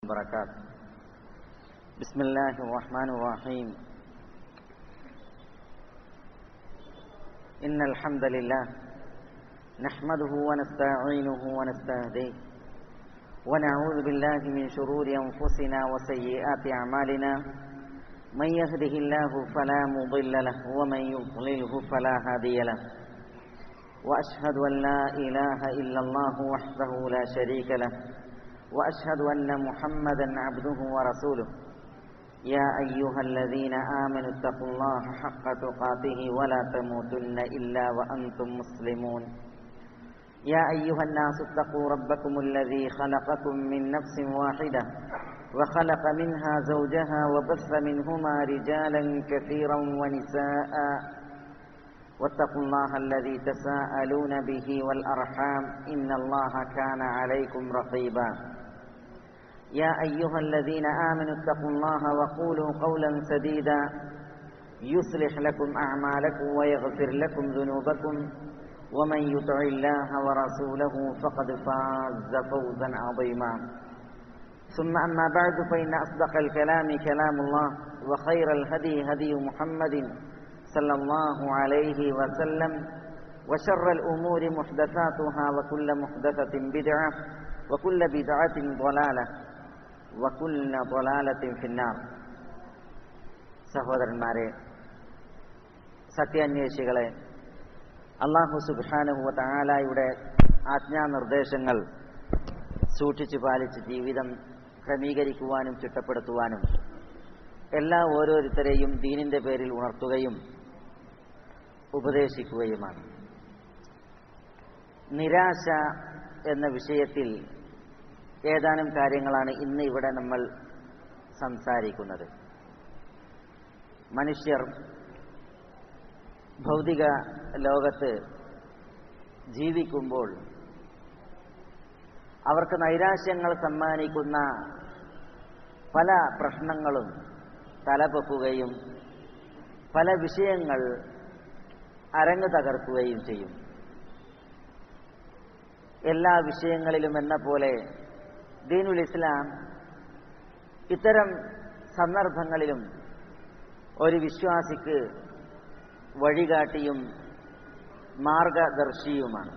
وبركاته بسم الله الرحمن الرحيم إن الحمد لله نحمده ونستعينه ونستهديه ونعوذ بالله من شرور أنفسنا وسيئات أعمالنا من يهده الله فلا مضل له ومن يضلله فلا هادي له وأشهد أن لا إله إلا الله وحده لا شريك له وأشهد أن محمدا عبده ورسوله يا أيها الذين آمنوا اتقوا الله حق تقاته ولا تموتن إلا وأنتم مسلمون يا أيها الناس اتقوا ربكم الذي خلقكم من نفس واحدة وخلق منها زوجها وبث منهما رجالا كثيرا ونساء واتقوا الله الذي تساءلون به والأرحام إن الله كان عليكم رقيبا يا أيها الذين آمنوا اتقوا الله وقولوا قولا سديدا يصلح لكم أعمالكم ويغفر لكم ذنوبكم ومن يطع الله ورسوله فقد فاز فوزا عظيما ثم أما بعد فإن أصدق الكلام كلام الله وخير الهدي هدي محمد صلى الله عليه وسلم وشر الأمور محدثاتها وكل محدثة بدعة وكل بدعة ضلالة وكل ضلالة في النار സഹോദരന്മാരെ സത്യാന്വേഷികളെ അള്ളാഹു സുബാനുഹുവ താലായുടെ ആജ്ഞാനിർദ്ദേശങ്ങൾ സൂക്ഷിച്ചു പാലിച്ച് ജീവിതം ക്രമീകരിക്കുവാനും ചിട്ടപ്പെടുത്തുവാനും എല്ലാ ഓരോരുത്തരെയും ദീനിന്റെ പേരിൽ ഉണർത്തുകയും ഉപദേശിക്കുകയുമാണ് നിരാശ എന്ന വിഷയത്തിൽ ഏതാനും കാര്യങ്ങളാണ് ഇന്ന് ഇവിടെ നമ്മൾ സംസാരിക്കുന്നത് മനുഷ്യർ ഭൗതിക ലോകത്ത് ജീവിക്കുമ്പോൾ അവർക്ക് നൈരാശ്യങ്ങൾ സമ്മാനിക്കുന്ന പല പ്രശ്നങ്ങളും തലപൊക്കുകയും പല വിഷയങ്ങൾ അരങ്ങ് തകർക്കുകയും ചെയ്യും എല്ലാ വിഷയങ്ങളിലും എന്ന പോലെ ദീനുൽ ഇസ്ലാം ഇത്തരം സന്ദർഭങ്ങളിലും ഒരു വിശ്വാസിക്ക് വഴികാട്ടിയും മാർഗദർശിയുമാണ്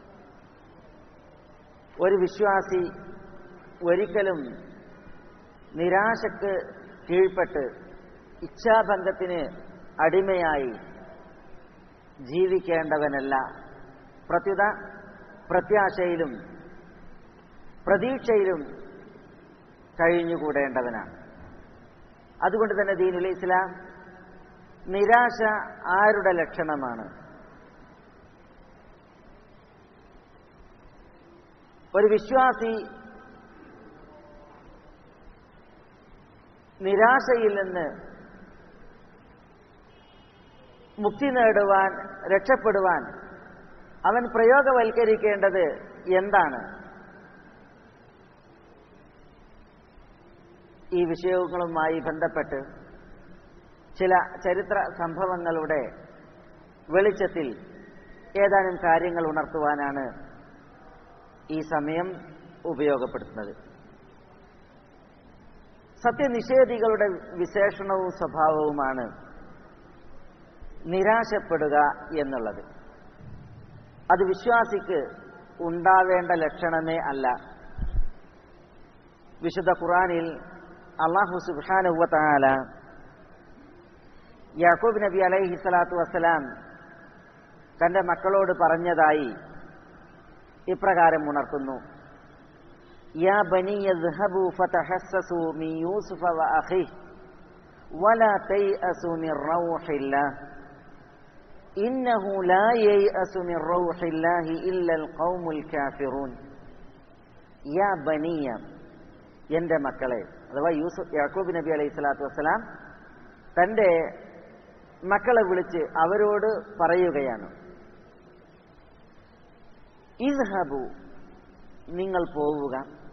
ഒരു വിശ്വാസി ഒരിക്കലും നിരാശക്ക് കീഴ്പ്പെട്ട് ഇച്ഛാഭംഗത്തിന് അടിമയായി ജീവിക്കേണ്ടവനല്ല പ്രത്യുത പ്രത്യാശയിലും പ്രതീക്ഷയിലും കഴിഞ്ഞുകൂടേണ്ടവനാണ് അതുകൊണ്ട് തന്നെ ദീനുൽ ഇസ്ലാം നിരാശ ആരുടെ ലക്ഷണമാണ് ഒരു വിശ്വാസി നിരാശയിൽ നിന്ന് മുക്തി നേടുവാൻ രക്ഷപ്പെടുവാൻ അവൻ പ്രയോഗവൽക്കരിക്കേണ്ടത് എന്താണ് ഈ വിഷയങ്ങളുമായി ബന്ധപ്പെട്ട് ചില ചരിത്ര സംഭവങ്ങളുടെ വെളിച്ചത്തിൽ ഏതാനും കാര്യങ്ങൾ ഉണർത്തുവാനാണ് ഈ സമയം ഉപയോഗപ്പെടുത്തുന്നത് സത്യനിഷേധികളുടെ വിശേഷണവും സ്വഭാവവുമാണ് നിരാശപ്പെടുക എന്നുള്ളത് അത് വിശ്വാസിക്ക് ഉണ്ടാവേണ്ട ലക്ഷണമേ അല്ല വിശുദ്ധ ഖുറാനിൽ അള്ളാഹു സുബാനുവല യാക്കൂബ് നബി അലൈഹി സ്വലാത്തു വസ്സലാം തന്റെ മക്കളോട് പറഞ്ഞതായി ഇപ്രകാരം ഉണർത്തുന്നു يا بني اذهبوا فتحسسوا من يوسف وأخيه ولا تيأسوا من روح الله إنه لا ييأس من روح الله إلا القوم الكافرون يا بني എന്റെ മക്കളെ അഥവാ യൂസുഫ് യാക്കൂബ് നബി അലൈഹി സ്വലാത്തു വസ്സലാം തന്റെ മക്കളെ വിളിച്ച് അവരോട് പറയുകയാണ് ഇസ്ഹബു നിങ്ങൾ പോവുക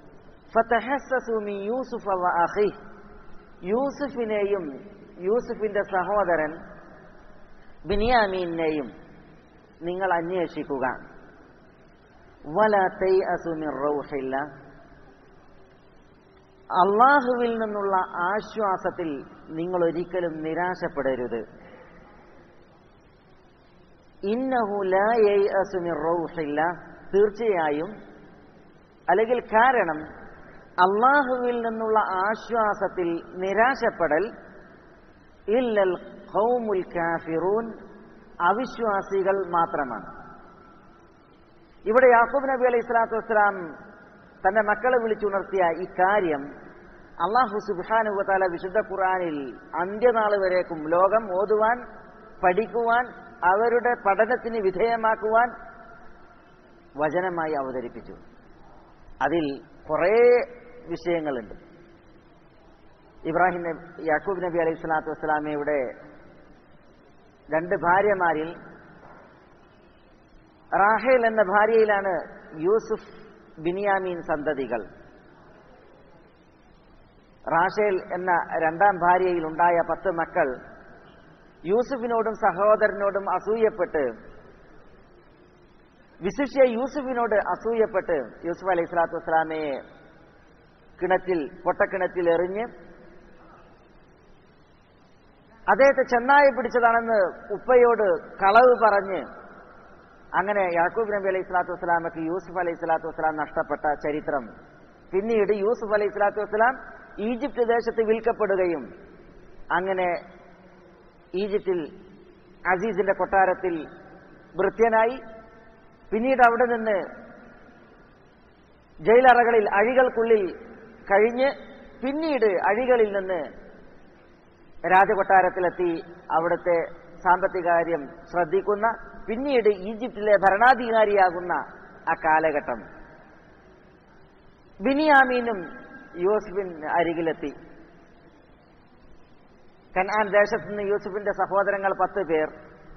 യൂസുഫ അഖി യൂസുഫിനെയും യൂസുഫിന്റെ സഹോദരൻ ബിനിയാമീനെയും നിങ്ങൾ അന്വേഷിക്കുക വല തൈ അസുമിർ റൗഹില്ല അള്ളാഹുവിൽ നിന്നുള്ള ആശ്വാസത്തിൽ നിങ്ങൾ ഒരിക്കലും നിരാശപ്പെടരുത് ഇന്നഹു ലാ യൈഅസു മിർ റൗഹില്ല തീർച്ചയായും അല്ലെങ്കിൽ കാരണം അള്ളാഹുവിൽ നിന്നുള്ള ആശ്വാസത്തിൽ നിരാശപ്പെടൽ ഇല്ലൽ ഖൗമുൽ കാഫിറൂൻ അവിശ്വാസികൾ മാത്രമാണ് ഇവിടെ യാക്കൂബ് നബി അലൈഹി സ്വലാത്തു വസ്സലാം തന്റെ മക്കളെ വിളിച്ചുണർത്തിയ ഈ കാര്യം അള്ളാഹു സുബാനുവതാല വിശുദ്ധ ഖുറാനിൽ അന്ത്യനാൾ വരേക്കും ലോകം ഓതുവാൻ പഠിക്കുവാൻ അവരുടെ പഠനത്തിന് വിധേയമാക്കുവാൻ വചനമായി അവതരിപ്പിച്ചു അതിൽ കുറേ വിഷയങ്ങളുണ്ട് ഇബ്രാഹിം നബി യാക്കൂബ് നബി അലൈഹി സ്വലാത്തു വസ്സലാമയുടെ രണ്ട് ഭാര്യമാരിൽ റാഹേൽ എന്ന ഭാര്യയിലാണ് യൂസുഫ് ബിനിയാമീൻ സന്തതികൾ റാഷേൽ എന്ന രണ്ടാം ഭാര്യയിൽ ഉണ്ടായ പത്ത് മക്കൾ യൂസുഫിനോടും സഹോദരനോടും അസൂയപ്പെട്ട് വിശിഷ്യ യൂസുഫിനോട് അസൂയപ്പെട്ട് യൂസുഫ് അലൈഹി സ്വലാത്തു വസ്സലാമയെ കിണറ്റിൽ പൊട്ടക്കിണറ്റിൽ എറിഞ്ഞ് അദ്ദേഹത്തെ ചെന്നായി പിടിച്ചതാണെന്ന് ഉപ്പയോട് കളവ് പറഞ്ഞ് അങ്ങനെ യാക്കൂബ് നബി അലൈഹി സ്വലാത്തു വസ്സലാമക്ക് യൂസുഫ് അലൈഹി സ്വലാത്തു വസ്സലാം നഷ്ടപ്പെട്ട ചരിത്രം പിന്നീട് യൂസുഫ് അലൈഹി സ്വലാത്തു വസ്സലാം ഈജിപ്ത് ദേശത്ത് വിൽക്കപ്പെടുകയും അങ്ങനെ ഈജിപ്തിൽ അസീസിന്റെ കൊട്ടാരത്തിൽ ഭൃത്യനായി പിന്നീട് അവിടെ നിന്ന് ജയിലറകളിൽ അഴികൾക്കുള്ളിൽ കഴിഞ്ഞ് പിന്നീട് അഴികളിൽ നിന്ന് രാജകൊട്ടാരത്തിലെത്തി അവിടുത്തെ സാമ്പത്തിക കാര്യം ശ്രദ്ധിക്കുന്ന പിന്നീട് ഈജിപ്തിലെ ഭരണാധികാരിയാകുന്ന ആ കാലഘട്ടം ബിനിയാമീനും യൂസുഫിൻ അരികിലെത്തി കനാൻ ദേശത്ത് നിന്ന് യൂസുഫിന്റെ സഹോദരങ്ങൾ പത്ത് പേർ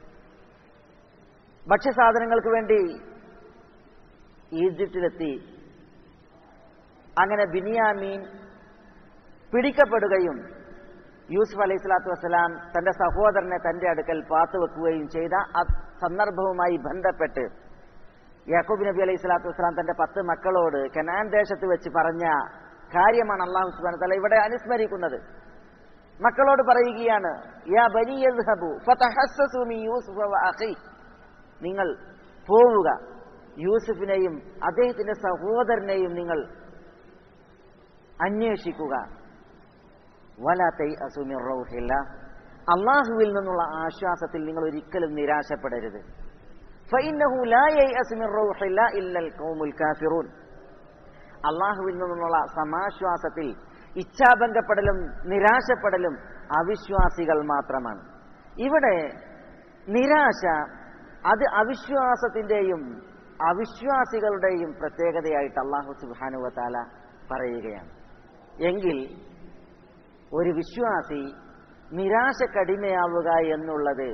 ഭക്ഷ്യസാധനങ്ങൾക്ക് വേണ്ടി ഈജിപ്തിലെത്തി അങ്ങനെ ബിനിയാമീൻ പിടിക്കപ്പെടുകയും യൂസുഫ് അലൈഹി സ്വലാത്തു വസ്സലാം തന്റെ സഹോദരനെ തന്റെ അടുക്കൽ പാത്തുവെക്കുകയും ചെയ്ത ആ സന്ദർഭവുമായി ബന്ധപ്പെട്ട് യാക്കൂബ് നബി അലൈഹി സ്വലാത്തു വസ്സലാം തന്റെ പത്ത് മക്കളോട് കനാൻ ദേശത്ത് വെച്ച് പറഞ്ഞ കാര്യമാണ് അള്ളാഹു സുബാന തല ഇവിടെ അനുസ്മരിക്കുന്നത് മക്കളോട് പറയുകയാണ് യാ ബനിയദ്ഹബു ഫതഹസ്സസു മിൻ യൂസുഫ വ അഖി നിങ്ങൾ പോവുക യൂസുഫിനെയും അദ്ദേഹത്തിന്റെ സഹോദരനെയും നിങ്ങൾ അന്വേഷിക്കുക വലാത്തൈ അസുമിർ റൗഹില്ല അള്ളാഹുവിൽ നിന്നുള്ള ആശ്വാസത്തിൽ നിങ്ങൾ ഒരിക്കലും നിരാശപ്പെടരുത് ഫഇന്നഹു ലാ യൈഅസു മിർ റൗഹില്ല ഇല്ലൽ ഖൗമുൽ കാഫിറൂൻ അള്ളാഹുവിൽ നിന്നുള്ള സമാശ്വാസത്തിൽ ഇച്ഛാഭംഗപ്പെടലും നിരാശപ്പെടലും അവിശ്വാസികൾ മാത്രമാണ് ഇവിടെ നിരാശ അത് അവിശ്വാസത്തിന്റെയും അവിശ്വാസികളുടെയും പ്രത്യേകതയായിട്ട് അള്ളാഹു സുബാനുവത്താല പറയുകയാണ് എങ്കിൽ ഒരു വിശ്വാസി നിരാശക്കടിമയാവുക എന്നുള്ളത്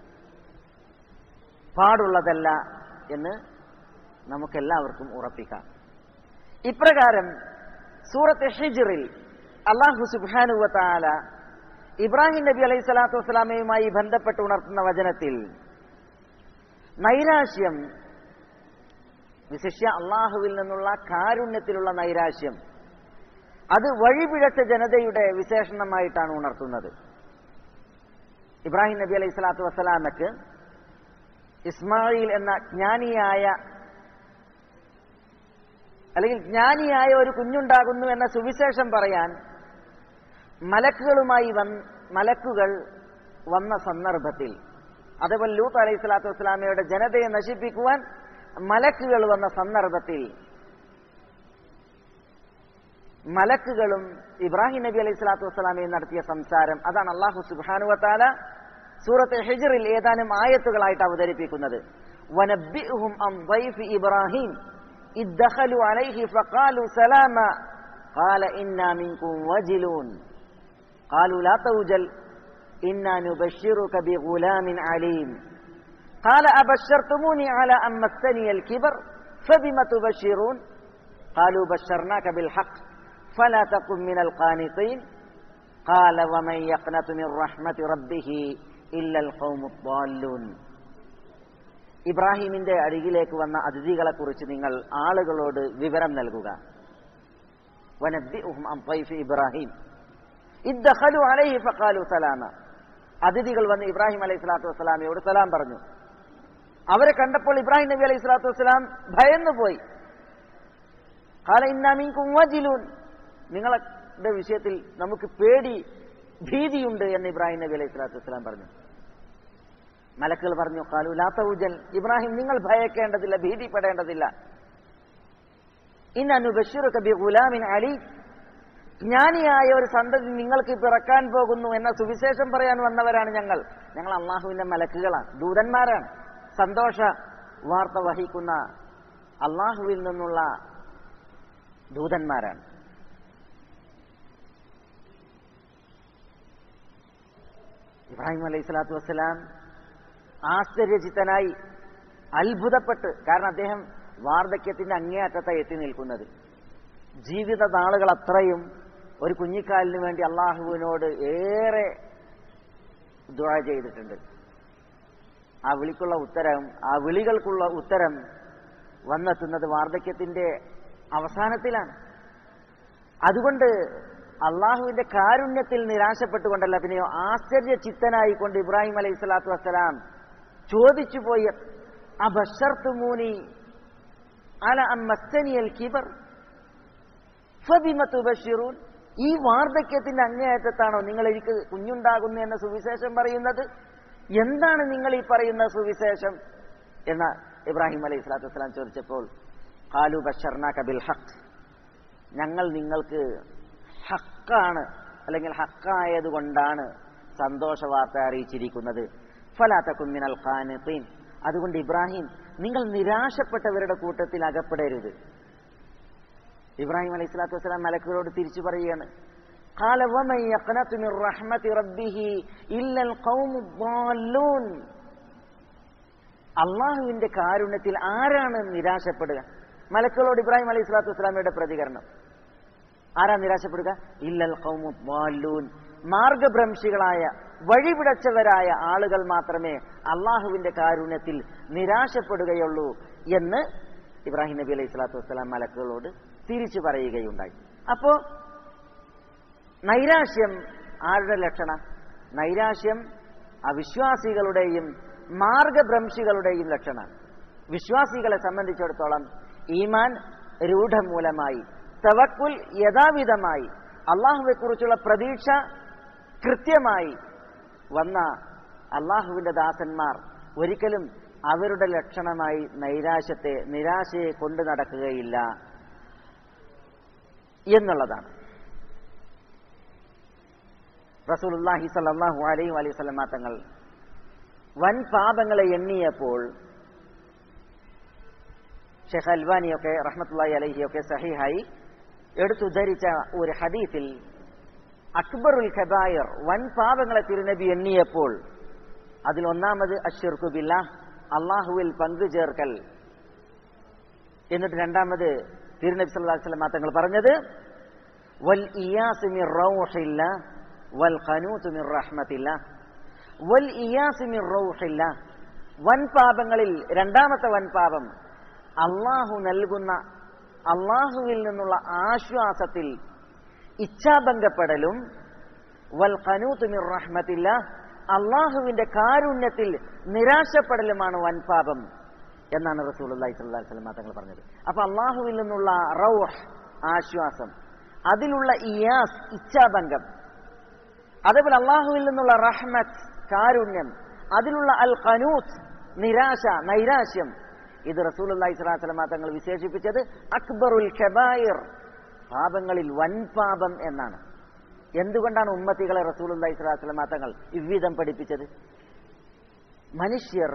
പാടുള്ളതല്ല എന്ന് നമുക്കെല്ലാവർക്കും ഉറപ്പിക്കാം ഇപ്രകാരം സൂറത്ത് ഹിജിറിൽ അള്ളാഹു സുബാനുവത്താല ഇബ്രാഹിം നബി അലൈഹി സ്വലാത്തു വസ്സലാമയുമായി ബന്ധപ്പെട്ട് ഉണർത്തുന്ന വചനത്തിൽ നൈരാശ്യം വിശിഷ്യ അള്ളാഹുവിൽ നിന്നുള്ള കാരുണ്യത്തിലുള്ള നൈരാശ്യം അത് വഴിപിഴച്ച ജനതയുടെ വിശേഷണമായിട്ടാണ് ഉണർത്തുന്നത് ഇബ്രാഹിം നബി അലൈഹി സ്വലാത്തു വസ്സലാമക്ക് ഇസ്മായിൽ എന്ന ജ്ഞാനിയായ അല്ലെങ്കിൽ ജ്ഞാനിയായ ഒരു കുഞ്ഞുണ്ടാകുന്നു എന്ന സുവിശേഷം പറയാൻ മലക്കുകളുമായി വന്ന് മലക്കുകൾ വന്ന സന്ദർഭത്തിൽ അതേപോലെ ലൂത്ത് അലൈഹി സ്വലാത്തു വസ്സലാമയുടെ ജനതയെ നശിപ്പിക്കുവാൻ മലക്കുകൾ വന്ന സന്ദർഭത്തിൽ മലക്കുകളും ഇബ്രാഹിം നബി അലൈഹി സ്വലാത്തു വസ്സലാമയും നടത്തിയ സംസാരം അതാണ് അള്ളാഹു സുബാനുവത്താല സൂറത്ത് ഹിജറിൽ ഏതാനും ആയത്തുകളായിട്ട് അവതരിപ്പിക്കുന്നത് വനബ്ബിഹും അം ضيف ഇബ്രാഹിം إذ دخلوا عليه فقالوا سلاما قال إنا منكم وجلون قالوا لا توجل إنا نبشرك بغلام عليم قال أبشرتموني على أن مسني الكبر فبم تبشرون قالوا بشرناك بالحق فلا تكن من القانطين قال ومن يقنط من رحمة ربه إلا القوم الضالون ഇബ്രാഹിമിന്റെ അരികിലേക്ക് വന്ന അതിഥികളെക്കുറിച്ച് നിങ്ങൾ ആളുകളോട് വിവരം നൽകുക വനബ്ബിഉഹും അൻ ضيف ഇബ്രാഹിം ഇദ്ദഖലു അലൈഹി ഫഖാലു സലാമ അതിഥികൾ വന്ന് ഇബ്രാഹിം അലൈഹി സ്വലാത്തു വസ്സലാമയോട് സലാം പറഞ്ഞു അവരെ കണ്ടപ്പോൾ ഇബ്രാഹിം നബി അലൈഹി സ്വലാത്തു വസ്സലാം ഭയന്നുപോയി കാല ഇന്നാമീൻകും വജിലൂൻ നിങ്ങളുടെ വിഷയത്തിൽ നമുക്ക് പേടി ഭീതിയുണ്ട് എന്ന് ഇബ്രാഹിം നബി അലൈഹി സ്വലാത്തു വസ്സലാം പറഞ്ഞു മലക്കുകൾ പറഞ്ഞു കാലു ലാത്തൗജൽ ഇബ്രാഹിം നിങ്ങൾ ഭയക്കേണ്ടതില്ല ഭീതിപ്പെടേണ്ടതില്ല ഇന്നു ബഷീർ കബി ഗുലാമിൻ അലി ജ്ഞാനിയായ ഒരു സന്തതി നിങ്ങൾക്ക് പിറക്കാൻ പോകുന്നു എന്ന സുവിശേഷം പറയാൻ വന്നവരാണ് ഞങ്ങൾ ഞങ്ങൾ അള്ളാഹുവിന്റെ മലക്കുകളാണ് ദൂതന്മാരാണ് സന്തോഷ വാർത്ത വഹിക്കുന്ന അള്ളാഹുവിൽ നിന്നുള്ള ദൂതന്മാരാണ് ഇബ്രാഹിം അലൈഹി സ്വലാത്തു വസ്സലാം ആശ്ചര്യചിത്തനായി അത്ഭുതപ്പെട്ട് കാരണം അദ്ദേഹം വാർദ്ധക്യത്തിന്റെ അങ്ങേയറ്റത്തെ എത്തി നിൽക്കുന്നത് ജീവിത നാളുകൾ അത്രയും ഒരു കുഞ്ഞിക്കാലിന് വേണ്ടി അള്ളാഹുവിനോട് ഏറെ ദുഴ ചെയ്തിട്ടുണ്ട് ആ വിളിക്കുള്ള ഉത്തരം ആ വിളികൾക്കുള്ള ഉത്തരം വന്നെത്തുന്നത് വാർദ്ധക്യത്തിന്റെ അവസാനത്തിലാണ് അതുകൊണ്ട് അള്ളാഹുവിന്റെ കാരുണ്യത്തിൽ നിരാശപ്പെട്ടുകൊണ്ടല്ല പിന്നെയോ ആശ്ചര്യ ചിത്തനായിക്കൊണ്ട് ഇബ്രാഹിം അലൈഹി സ്വലാത്തു വസ്സലാം ചോദിച്ചു പോയി അബഷർത്തുമൂനി അല അമ്മസ്തനിയൽ കിബർ ഫബിമത്തു ബഷീറൂൻ ഈ വാർദ്ധക്യത്തിന്റെ അങ്ങേയറ്റത്താണോ നിങ്ങൾ എനിക്ക് കുഞ്ഞുണ്ടാകുന്നു എന്ന സുവിശേഷം പറയുന്നത് എന്താണ് നിങ്ങൾ ഈ പറയുന്ന സുവിശേഷം എന്ന ഇബ്രാഹിം അലൈഹി സ്വലാത്തു വസ്സലാം ചോദിച്ചപ്പോൾ കാലു ബഷർന കബിൽ ഹക്ക് ഞങ്ങൾ നിങ്ങൾക്ക് ഹക്കാണ് അല്ലെങ്കിൽ ഹക്കായത് കൊണ്ടാണ് സന്തോഷ വാർത്ത അറിയിച്ചിരിക്കുന്നത് ഫലാത്തക്കും മിനൽ ഖാനിഖീൻ അതുകൊണ്ട് ഇബ്രാഹിം നിങ്ങൾ നിരാശപ്പെട്ടവരുടെ കൂട്ടത്തിൽ അകപ്പെടരുത് ഇബ്രാഹിം അലൈഹി സ്വലാത്തു വസ്സലാം മലക്കുകളോട് തിരിച്ചു പറയുകയാണ് قال ومن يقنط من رحمة ربه إلا القوم الضالون അള്ളാഹുവിന്റെ കാരുണ്യത്തിൽ ആരാണ് നിരാശപ്പെടുക മലക്കുകളോട് ഇബ്രാഹിം അലൈഹി സ്വലാത്തു വസ്സലാമയുടെ പ്രതികരണം ആരാ നിരാശപ്പെടുക ഇല്ലൽ ഖൗമു ദ്വാലൂൻ മാർഗഭ്രംശികളായ വഴിപിടച്ചവരായ ആളുകൾ മാത്രമേ അള്ളാഹുവിന്റെ കാരുണ്യത്തിൽ നിരാശപ്പെടുകയുള്ളൂ എന്ന് ഇബ്രാഹിം നബി അലൈഹി സ്വലാത്തു വസ്സലാം മലക്കുകളോട് തിരിച്ചു പറയുകയുണ്ടായി അപ്പോ നൈരാശ്യം ആരുടെ ലക്ഷണ നൈരാശ്യം അവിശ്വാസികളുടെയും മാർഗഭ്രംശികളുടെയും ലക്ഷണമാണ് വിശ്വാസികളെ സംബന്ധിച്ചിടത്തോളം ഈമാൻ രൂഢമൂലമായി തവക്കുൽ യഥാവിധമായി അള്ളാഹുവെക്കുറിച്ചുള്ള പ്രതീക്ഷ കൃത്യമായി വന്ന അള്ളാഹുവിന്റെ ദാസന്മാർ ഒരിക്കലും അവരുടെ ലക്ഷണമായി നൈരാശ്യത്തെ നിരാശയെ കൊണ്ടു നടക്കുകയില്ല എന്നുള്ളതാണ് റസൂലുല്ലാഹി സല്ലാഹു അലൈഹി അലൈഹി സ്വലമ തങ്ങൾ വൻ പാപങ്ങളെ എണ്ണിയപ്പോൾ ഷെഖ് അൽവാനിയൊക്കെ റഹ്മത്തുല്ലാഹി അലഹിയൊക്കെ സഹിഹായി എടുത്തുദ്ധരിച്ച ഒരു ഹദീസിൽ അക്ബറുൽ ഖബായർ വൻ പാപങ്ങളെ തിരുനബി എണ്ണിയപ്പോൾ അതിൽ ഒന്നാമത് അഷിർക്കുബില്ല അള്ളാഹുവിൽ പങ്കു ചേർക്കൽ എന്നിട്ട് രണ്ടാമത് തിരുനബി സല്ലല്ലാഹു അലൈഹി വസല്ലം തങ്ങൾ പറഞ്ഞത് വൽ ഇയാസ് മിർ റൗഹില്ല വൽ ഖനൂത്ത് മിർ റഹ്മത്തില്ല വൽ ഇയാസ് മിർ റൗഹില്ല വൻ പാപങ്ങളിൽ രണ്ടാമത്തെ വൻ പാപം അള്ളാഹു നൽകുന്ന അള്ളാഹുവിൽ നിന്നുള്ള ആശ്വാസത്തിൽ ഇച്ഛാഭംഗപ്പെടലും വൽ ഖനൂത്ത് മിർ റഹ്മത്തില്ല അള്ളാഹുവിന്റെ കാരുണ്യത്തിൽ നിരാശപ്പെടലുമാണ് വൻപാപം എന്നാണ് റസൂൽ അള്ളാഹി സ്വല്ലി സ്വലമ തങ്ങൾ പറഞ്ഞത് അപ്പൊ അള്ളാഹുവിൽ നിന്നുള്ള റൗഹ് ആശ്വാസം അതിലുള്ള ഇയാസ് ഇച്ഛാഭംഗം അതേപോലെ അള്ളാഹുവിൽ നിന്നുള്ള റഹ്മത്ത് കാരുണ്യം അതിലുള്ള അൽ ഖനൂത്ത് നിരാശ നൈരാശ്യം ഇത് റസൂൽ അള്ളാഹി സ്വലാ സ്വലമ തങ്ങൾ വിശേഷിപ്പിച്ചത് അക്ബറുൽ ഖബായിർ പാപങ്ങളിൽ വൻപാപം എന്നാണ് എന്തുകൊണ്ടാണ് ഉമ്മത്തികളെ റസൂൽ അള്ളാഹി സ്വലാ സ്വലമ തങ്ങൾ ഇவ்விധം പഠിപ്പിച്ചത് മനുഷ്യർ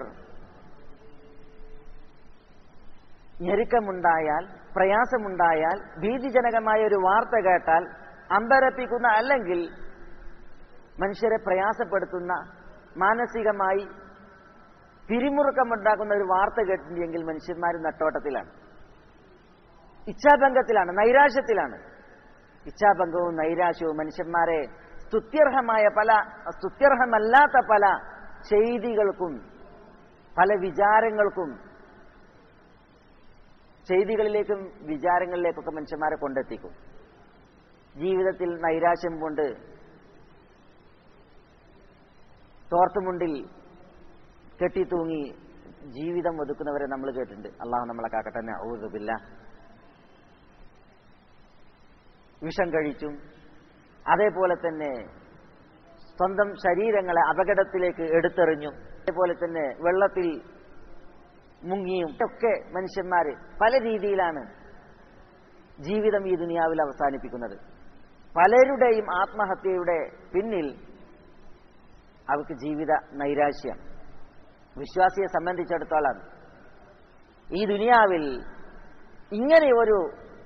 ഞെരുക്കമുണ്ടായാൽ പ്രയാസമുണ്ടായാൽ ഭീതിജനകമായ ഒരു വാർത്ത കേട്ടാൽ അമ്പരപ്പിക്കുന്ന അല്ലെങ്കിൽ മനുഷ്യരെ പ്രയാസപ്പെടുത്തുന്ന മാനസികമായി പിരിമുറുക്കമുണ്ടാക്കുന്ന ഒരു വാർത്ത കേട്ടിട്ടുണ്ടെങ്കിൽ മനുഷ്യന്മാർ നട്ടോട്ടത്തിലാണ് ഇച്ഛാഭംഗത്തിലാണ് നൈരാശ്യത്തിലാണ് ഇച്ഛാഭംഗവും നൈരാശ്യവും മനുഷ്യന്മാരെ സ്തുത്യർഹമായ പല സ്തുത്യർഹമല്ലാത്ത പല ചെയ്തികൾക്കും പല വിചാരങ്ങൾക്കും ചെയ്തികളിലേക്കും വിചാരങ്ങളിലേക്കൊക്കെ മനുഷ്യന്മാരെ കൊണ്ടെത്തിക്കും ജീവിതത്തിൽ നൈരാശ്യം കൊണ്ട് തോർത്തുമുണ്ടിൽ കെട്ടിത്തൂങ്ങി ജീവിതം ഒതുക്കുന്നവരെ നമ്മൾ കേട്ടിട്ടുണ്ട് അള്ളാഹു നമ്മളെ കാക്കട്ടെ ഊതുബില്ല വിഷം കഴിച്ചും അതേപോലെ തന്നെ സ്വന്തം ശരീരങ്ങളെ അപകടത്തിലേക്ക് എടുത്തെറിഞ്ഞും അതേപോലെ തന്നെ വെള്ളത്തിൽ മുങ്ങിയും ഒക്കെ മനുഷ്യന്മാര് പല രീതിയിലാണ് ജീവിതം ഈ ദുനിയാവിൽ അവസാനിപ്പിക്കുന്നത് പലരുടെയും ആത്മഹത്യയുടെ പിന്നിൽ അവർക്ക് ജീവിത നൈരാശ്യം വിശ്വാസിയെ സംബന്ധിച്ചിടത്തോളം ഈ ദുനിയാവിൽ ഇങ്ങനെ ഒരു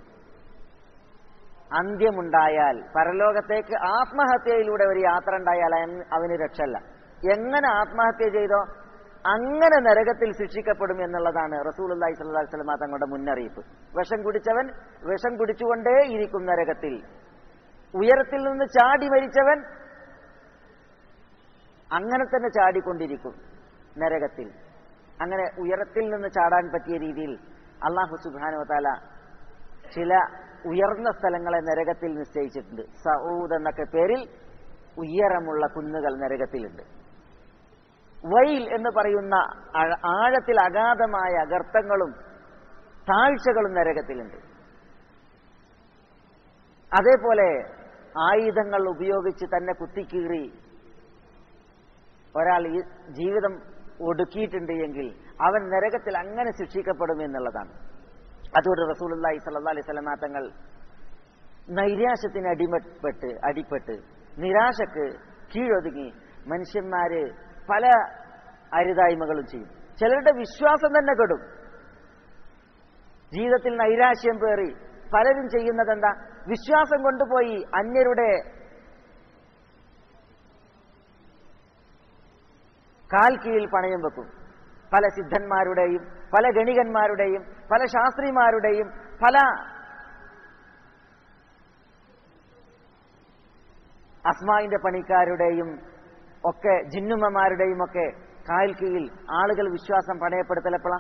അന്ത്യമുണ്ടായാൽ പരലോകത്തേക്ക് ആത്മഹത്യയിലൂടെ ഒരു യാത്ര ഉണ്ടായാൽ അവൻ- അവന് രക്ഷല്ല എങ്ങനെ ആത്മഹത്യ ചെയ്തോ അങ്ങനെ നരകത്തിൽ ശിക്ഷിക്കപ്പെടും എന്നുള്ളതാണ് റസൂൽ അള്ളാഹി സ്വല്ലി സ്വലമ തങ്ങളുടെ മുന്നറിയിപ്പ് വിഷം കുടിച്ചവൻ വിഷം കുടിച്ചുകൊണ്ടേ ഇരിക്കും നരകത്തിൽ ഉയരത്തിൽ നിന്ന് ചാടി മരിച്ചവൻ അങ്ങനെ തന്നെ ചാടിക്കൊണ്ടിരിക്കും നരകത്തിൽ അങ്ങനെ ഉയരത്തിൽ നിന്ന് ചാടാൻ പറ്റിയ രീതിയിൽ അള്ളാഹു സുബാനു താല ചില ഉയർന്ന സ്ഥലങ്ങളെ നരകത്തിൽ നിശ്ചയിച്ചിട്ടുണ്ട് സഊദ് എന്നൊക്കെ പേരിൽ ഉയരമുള്ള കുന്നുകൾ നരകത്തിലുണ്ട് വൈൽ എന്ന് പറയുന്ന ആഴ- ആഴത്തിൽ അഗാധമായ ഗർത്തങ്ങളും താഴ്ചകളും നരകത്തിലുണ്ട് അതേപോലെ ആയുധങ്ങൾ ഉപയോഗിച്ച് തന്നെ കുത്തിക്കീറി ഒരാൾ ഈ ജീവിതം ഒടുക്കിയിട്ടുണ്ട് എങ്കിൽ അവൻ നരകത്തിൽ അങ്ങനെ ശിക്ഷിക്കപ്പെടും എന്നുള്ളതാണ് അതുകൊണ്ട് റസൂലുള്ളാഹി സ്വല്ലല്ലാഹി അലൈഹി വസല്ലമ തങ്ങൾ നൈരാശ്യത്തിന് അടിമപ്പെട്ട് അടിപ്പെട്ട് നിരാശക്ക് കീഴൊതുങ്ങി മനുഷ്യന്മാര് പല അരുതായ്മകളും ചെയ്യും ചിലരുടെ വിശ്വാസം തന്നെ കെടും ജീവിതത്തിൽ നൈരാശ്യം പേറി പലരും ചെയ്യുന്നത് എന്താ വിശ്വാസം കൊണ്ടുപോയി അന്യരുടെ കാൽ കീഴിൽ പണയം വെക്കും പല സിദ്ധന്മാരുടെയും പല ഗണികന്മാരുടെയും പല ശാസ്ത്രിമാരുടെയും പല അസ്മായിന്റെ പണിക്കാരുടെയും ഒക്കെ ജിന്നുമ്മമാരുടെയും ഒക്കെ കാൽ കീഴിൽ ആളുകൾ വിശ്വാസം പണയപ്പെടുത്തലപ്പോഴാ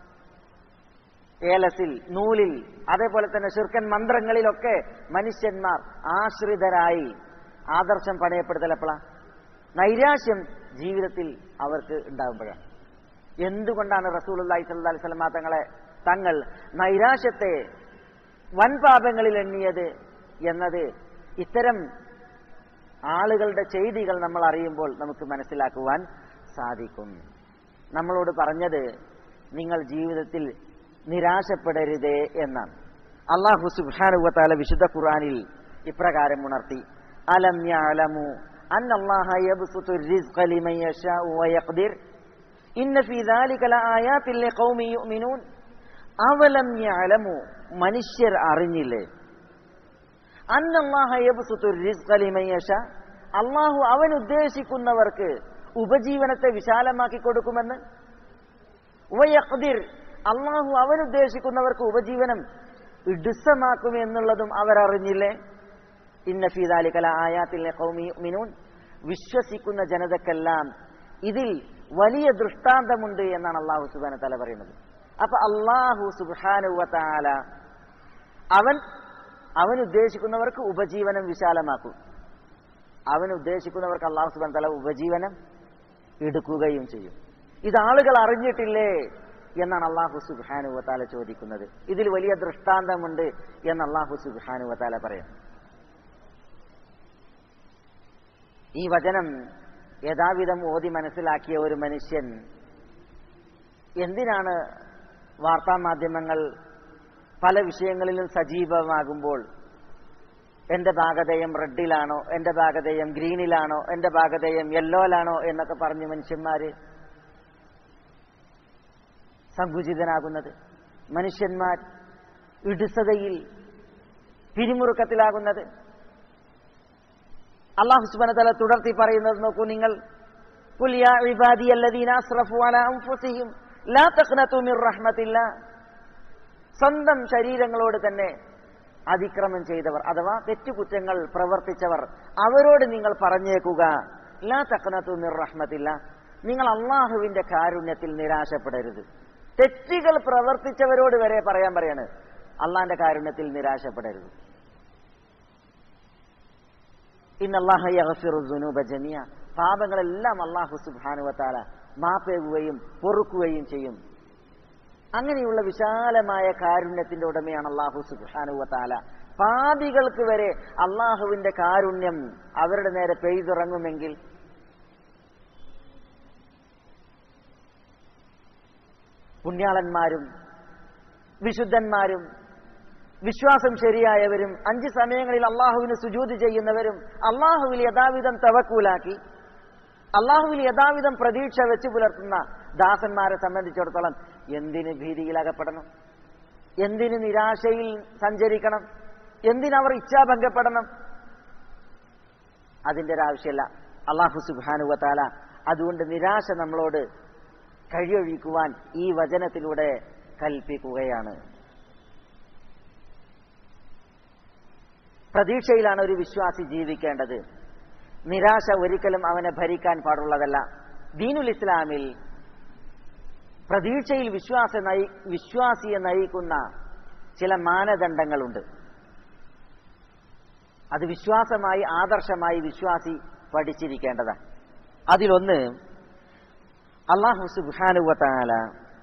ഏലസിൽ നൂലിൽ അതേപോലെ തന്നെ ശുർക്കൻ മന്ത്രങ്ങളിലൊക്കെ മനുഷ്യന്മാർ ആശ്രിതരായി ആദർശം പണയപ്പെടുത്തലപ്പോഴാ നൈരാശ്യം ജീവിതത്തിൽ അവർക്ക് ഉണ്ടാകുമ്പോഴാണ് എന്തുകൊണ്ടാണ് റസൂലുള്ളാഹി സ്വല്ലല്ലാഹി അലൈഹി വസല്ലമ തങ്ങളെ തങ്ങൾ നൈരാശ്യത്തെ വൻപാപങ്ങളിൽ എണ്ണിയത് എന്നത് ഇത്തരം ആളുകളുടെ ചെയ്തികൾ നമ്മൾ അറിയുമ്പോൾ നമുക്ക് മനസ്സിലാക്കുവാൻ സാധിക്കും നമ്മളോട് പറഞ്ഞത് നിങ്ങൾ ജീവിതത്തിൽ നിരാശപ്പെടരുതേ എന്നാണ് അള്ളാഹു സുബ്ഹാനുവതാല വിശുദ്ധ ഖുർആനിൽ ഇപ്രകാരം ഉണർത്തി അലം യഅലമു അന്നല്ലാഹ യബ്സുതു الرزق لمن يشاء ويقدر ഇന്ന ഫീ ذلك لآيات لقوم يؤمنون അവലം യഅലമു മനുഷ്യർ അറിഞ്ഞില്ലേ അന്നല്ലാഹ യബ്സുതു الرزق لمن يشاء അള്ളാഹു അവൻ ഉദ്ദേശിക്കുന്നവർക്ക് ഉപജീവനത്തെ വിശാലമാക്കി കൊടുക്കുമെന്ന് വയഖ്ദിർ അള്ളാഹു അവൻ ഉദ്ദേശിക്കുന്നവർക്ക് ഉപജീവനം ഇടുസമാക്കും എന്നുള്ളതും അവരറിഞ്ഞില്ലേ ഇന്ന ഫീദാലിക്കല ആയാത്തിൽ മിനൂൻ വിശ്വസിക്കുന്ന ജനതക്കെല്ലാം ഇതിൽ വലിയ ദൃഷ്ടാന്തമുണ്ട് എന്നാണ് അള്ളാഹു സുബാന തല പറയുന്നത് അപ്പൊ അള്ളാഹു സുബാനുവല അവൻ അവൻ ഉദ്ദേശിക്കുന്നവർക്ക് ഉപജീവനം വിശാലമാക്കും അവൻ ഉദ്ദേശിക്കുന്നവർക്ക് അള്ളാഹു സുബാൻ തല ഉപജീവനം എടുക്കുകയും ചെയ്യും ഇത് ആളുകൾ അറിഞ്ഞിട്ടില്ലേ എന്നാണ് അള്ളാഹു സുബാനുവത്താല ചോദിക്കുന്നത് ഇതിൽ വലിയ ദൃഷ്ടാന്തമുണ്ട് എന്ന് അള്ളാഹു സുബാനുവത്താല പറയാം ഈ വചനം യഥാവിധം ഓതി മനസ്സിലാക്കിയ ഒരു മനുഷ്യൻ എന്തിനാണ് വാർത്താമാധ്യമങ്ങൾ പല വിഷയങ്ങളിലും സജീവമാകുമ്പോൾ എന്റെ ഭാഗതയം റെഡിലാണോ എന്റെ ഭാഗതയം ഗ്രീനിലാണോ എന്റെ ഭാഗതയം യെല്ലോയിലാണോ എന്നൊക്കെ പറഞ്ഞ് മനുഷ്യന്മാര് സങ്കുചിതനാകുന്നത് മനുഷ്യന്മാർ ഇടുസതയിൽ പിരിമുറുക്കത്തിലാകുന്നത് അള്ളാഹു സുബാന തല തുടർത്തി പറയുന്നത് നോക്കൂ നിങ്ങൾ "ഖുൽ യാ ഇബാദിയ അല്ലദീന അസ്റഫു അലാ അൻഫുസിഹിം ലാ തഖ്നതു മിർ റഹ്മത്തില്ലാ സ്വന്തം ശരീരങ്ങളോട് തന്നെ അതിക്രമം ചെയ്തവർ അഥവാ തെറ്റുകുറ്റങ്ങൾ പ്രവർത്തിച്ചവർ അവരോട് നിങ്ങൾ പറഞ്ഞേക്കുക ലാ തഖ്നതു മിർ റഹ്മത്തില്ല നിങ്ങൾ അള്ളാഹുവിന്റെ കാരുണ്യത്തിൽ നിരാശപ്പെടരുത് തെറ്റുകൾ പ്രവർത്തിച്ചവരോട് വരെ പറയാൻ പറയാണ് അള്ളാന്റെ കാരുണ്യത്തിൽ നിരാശപ്പെടരുത് ഇന്നല്ലാഹ യഗ്ഫിറു ദുനൂബ ജമിയ പാപങ്ങളെല്ലാം അള്ളാഹു സുബ്ഹാനുവത്താല മാപ്പേകുകയും പൊറുക്കുകയും ചെയ്യും അങ്ങനെയുള്ള വിശാലമായ കാരുണ്യത്തിന്റെ ഉടമയാണ് അള്ളാഹു സുബ്ഹാനുവത്താല പാപികൾക്ക് വരെ അള്ളാഹുവിന്റെ കാരുണ്യം അവരുടെ നേരെ പെയ്തിറങ്ങുമെങ്കിൽ പുണ്യാളന്മാരും വിശുദ്ധന്മാരും വിശ്വാസം ശരിയായവരും അഞ്ച് സമയങ്ങളിൽ അള്ളാഹുവിന് സുജൂതി ചെയ്യുന്നവരും അള്ളാഹുവിൽ യഥാവിധം തവക്കൂലാക്കി അള്ളാഹുവിൽ യഥാവിധം പ്രതീക്ഷ വെച്ച് പുലർത്തുന്ന ദാസന്മാരെ സംബന്ധിച്ചിടത്തോളം എന്തിന് ഭീതിയിലകപ്പെടണം എന്തിന് നിരാശയിൽ സഞ്ചരിക്കണം എന്തിനവർ ഇച്ഛാഭംഗപ്പെടണം അതിന്റെ ഒരാവശ്യമല്ല അള്ളാഹു സുബാനുവത്താല അതുകൊണ്ട് നിരാശ നമ്മളോട് കഴിയൊഴിക്കുവാൻ ഈ വചനത്തിലൂടെ കൽപ്പിക്കുകയാണ് പ്രതീക്ഷയിലാണ് ഒരു വിശ്വാസി ജീവിക്കേണ്ടത് നിരാശ ഒരിക്കലും അവനെ ഭരിക്കാൻ പാടുള്ളതല്ല ദീനുൽ ഇസ്ലാമിൽ പ്രതീക്ഷയിൽ വിശ്വാസ നയി വിശ്വാസിയെ നയിക്കുന്ന ചില മാനദണ്ഡങ്ങളുണ്ട് അത് വിശ്വാസമായി ആദർശമായി വിശ്വാസി പഠിച്ചിരിക്കേണ്ടതാണ് അതിലൊന്ന് അള്ളാഹു സുബാനുവത്താല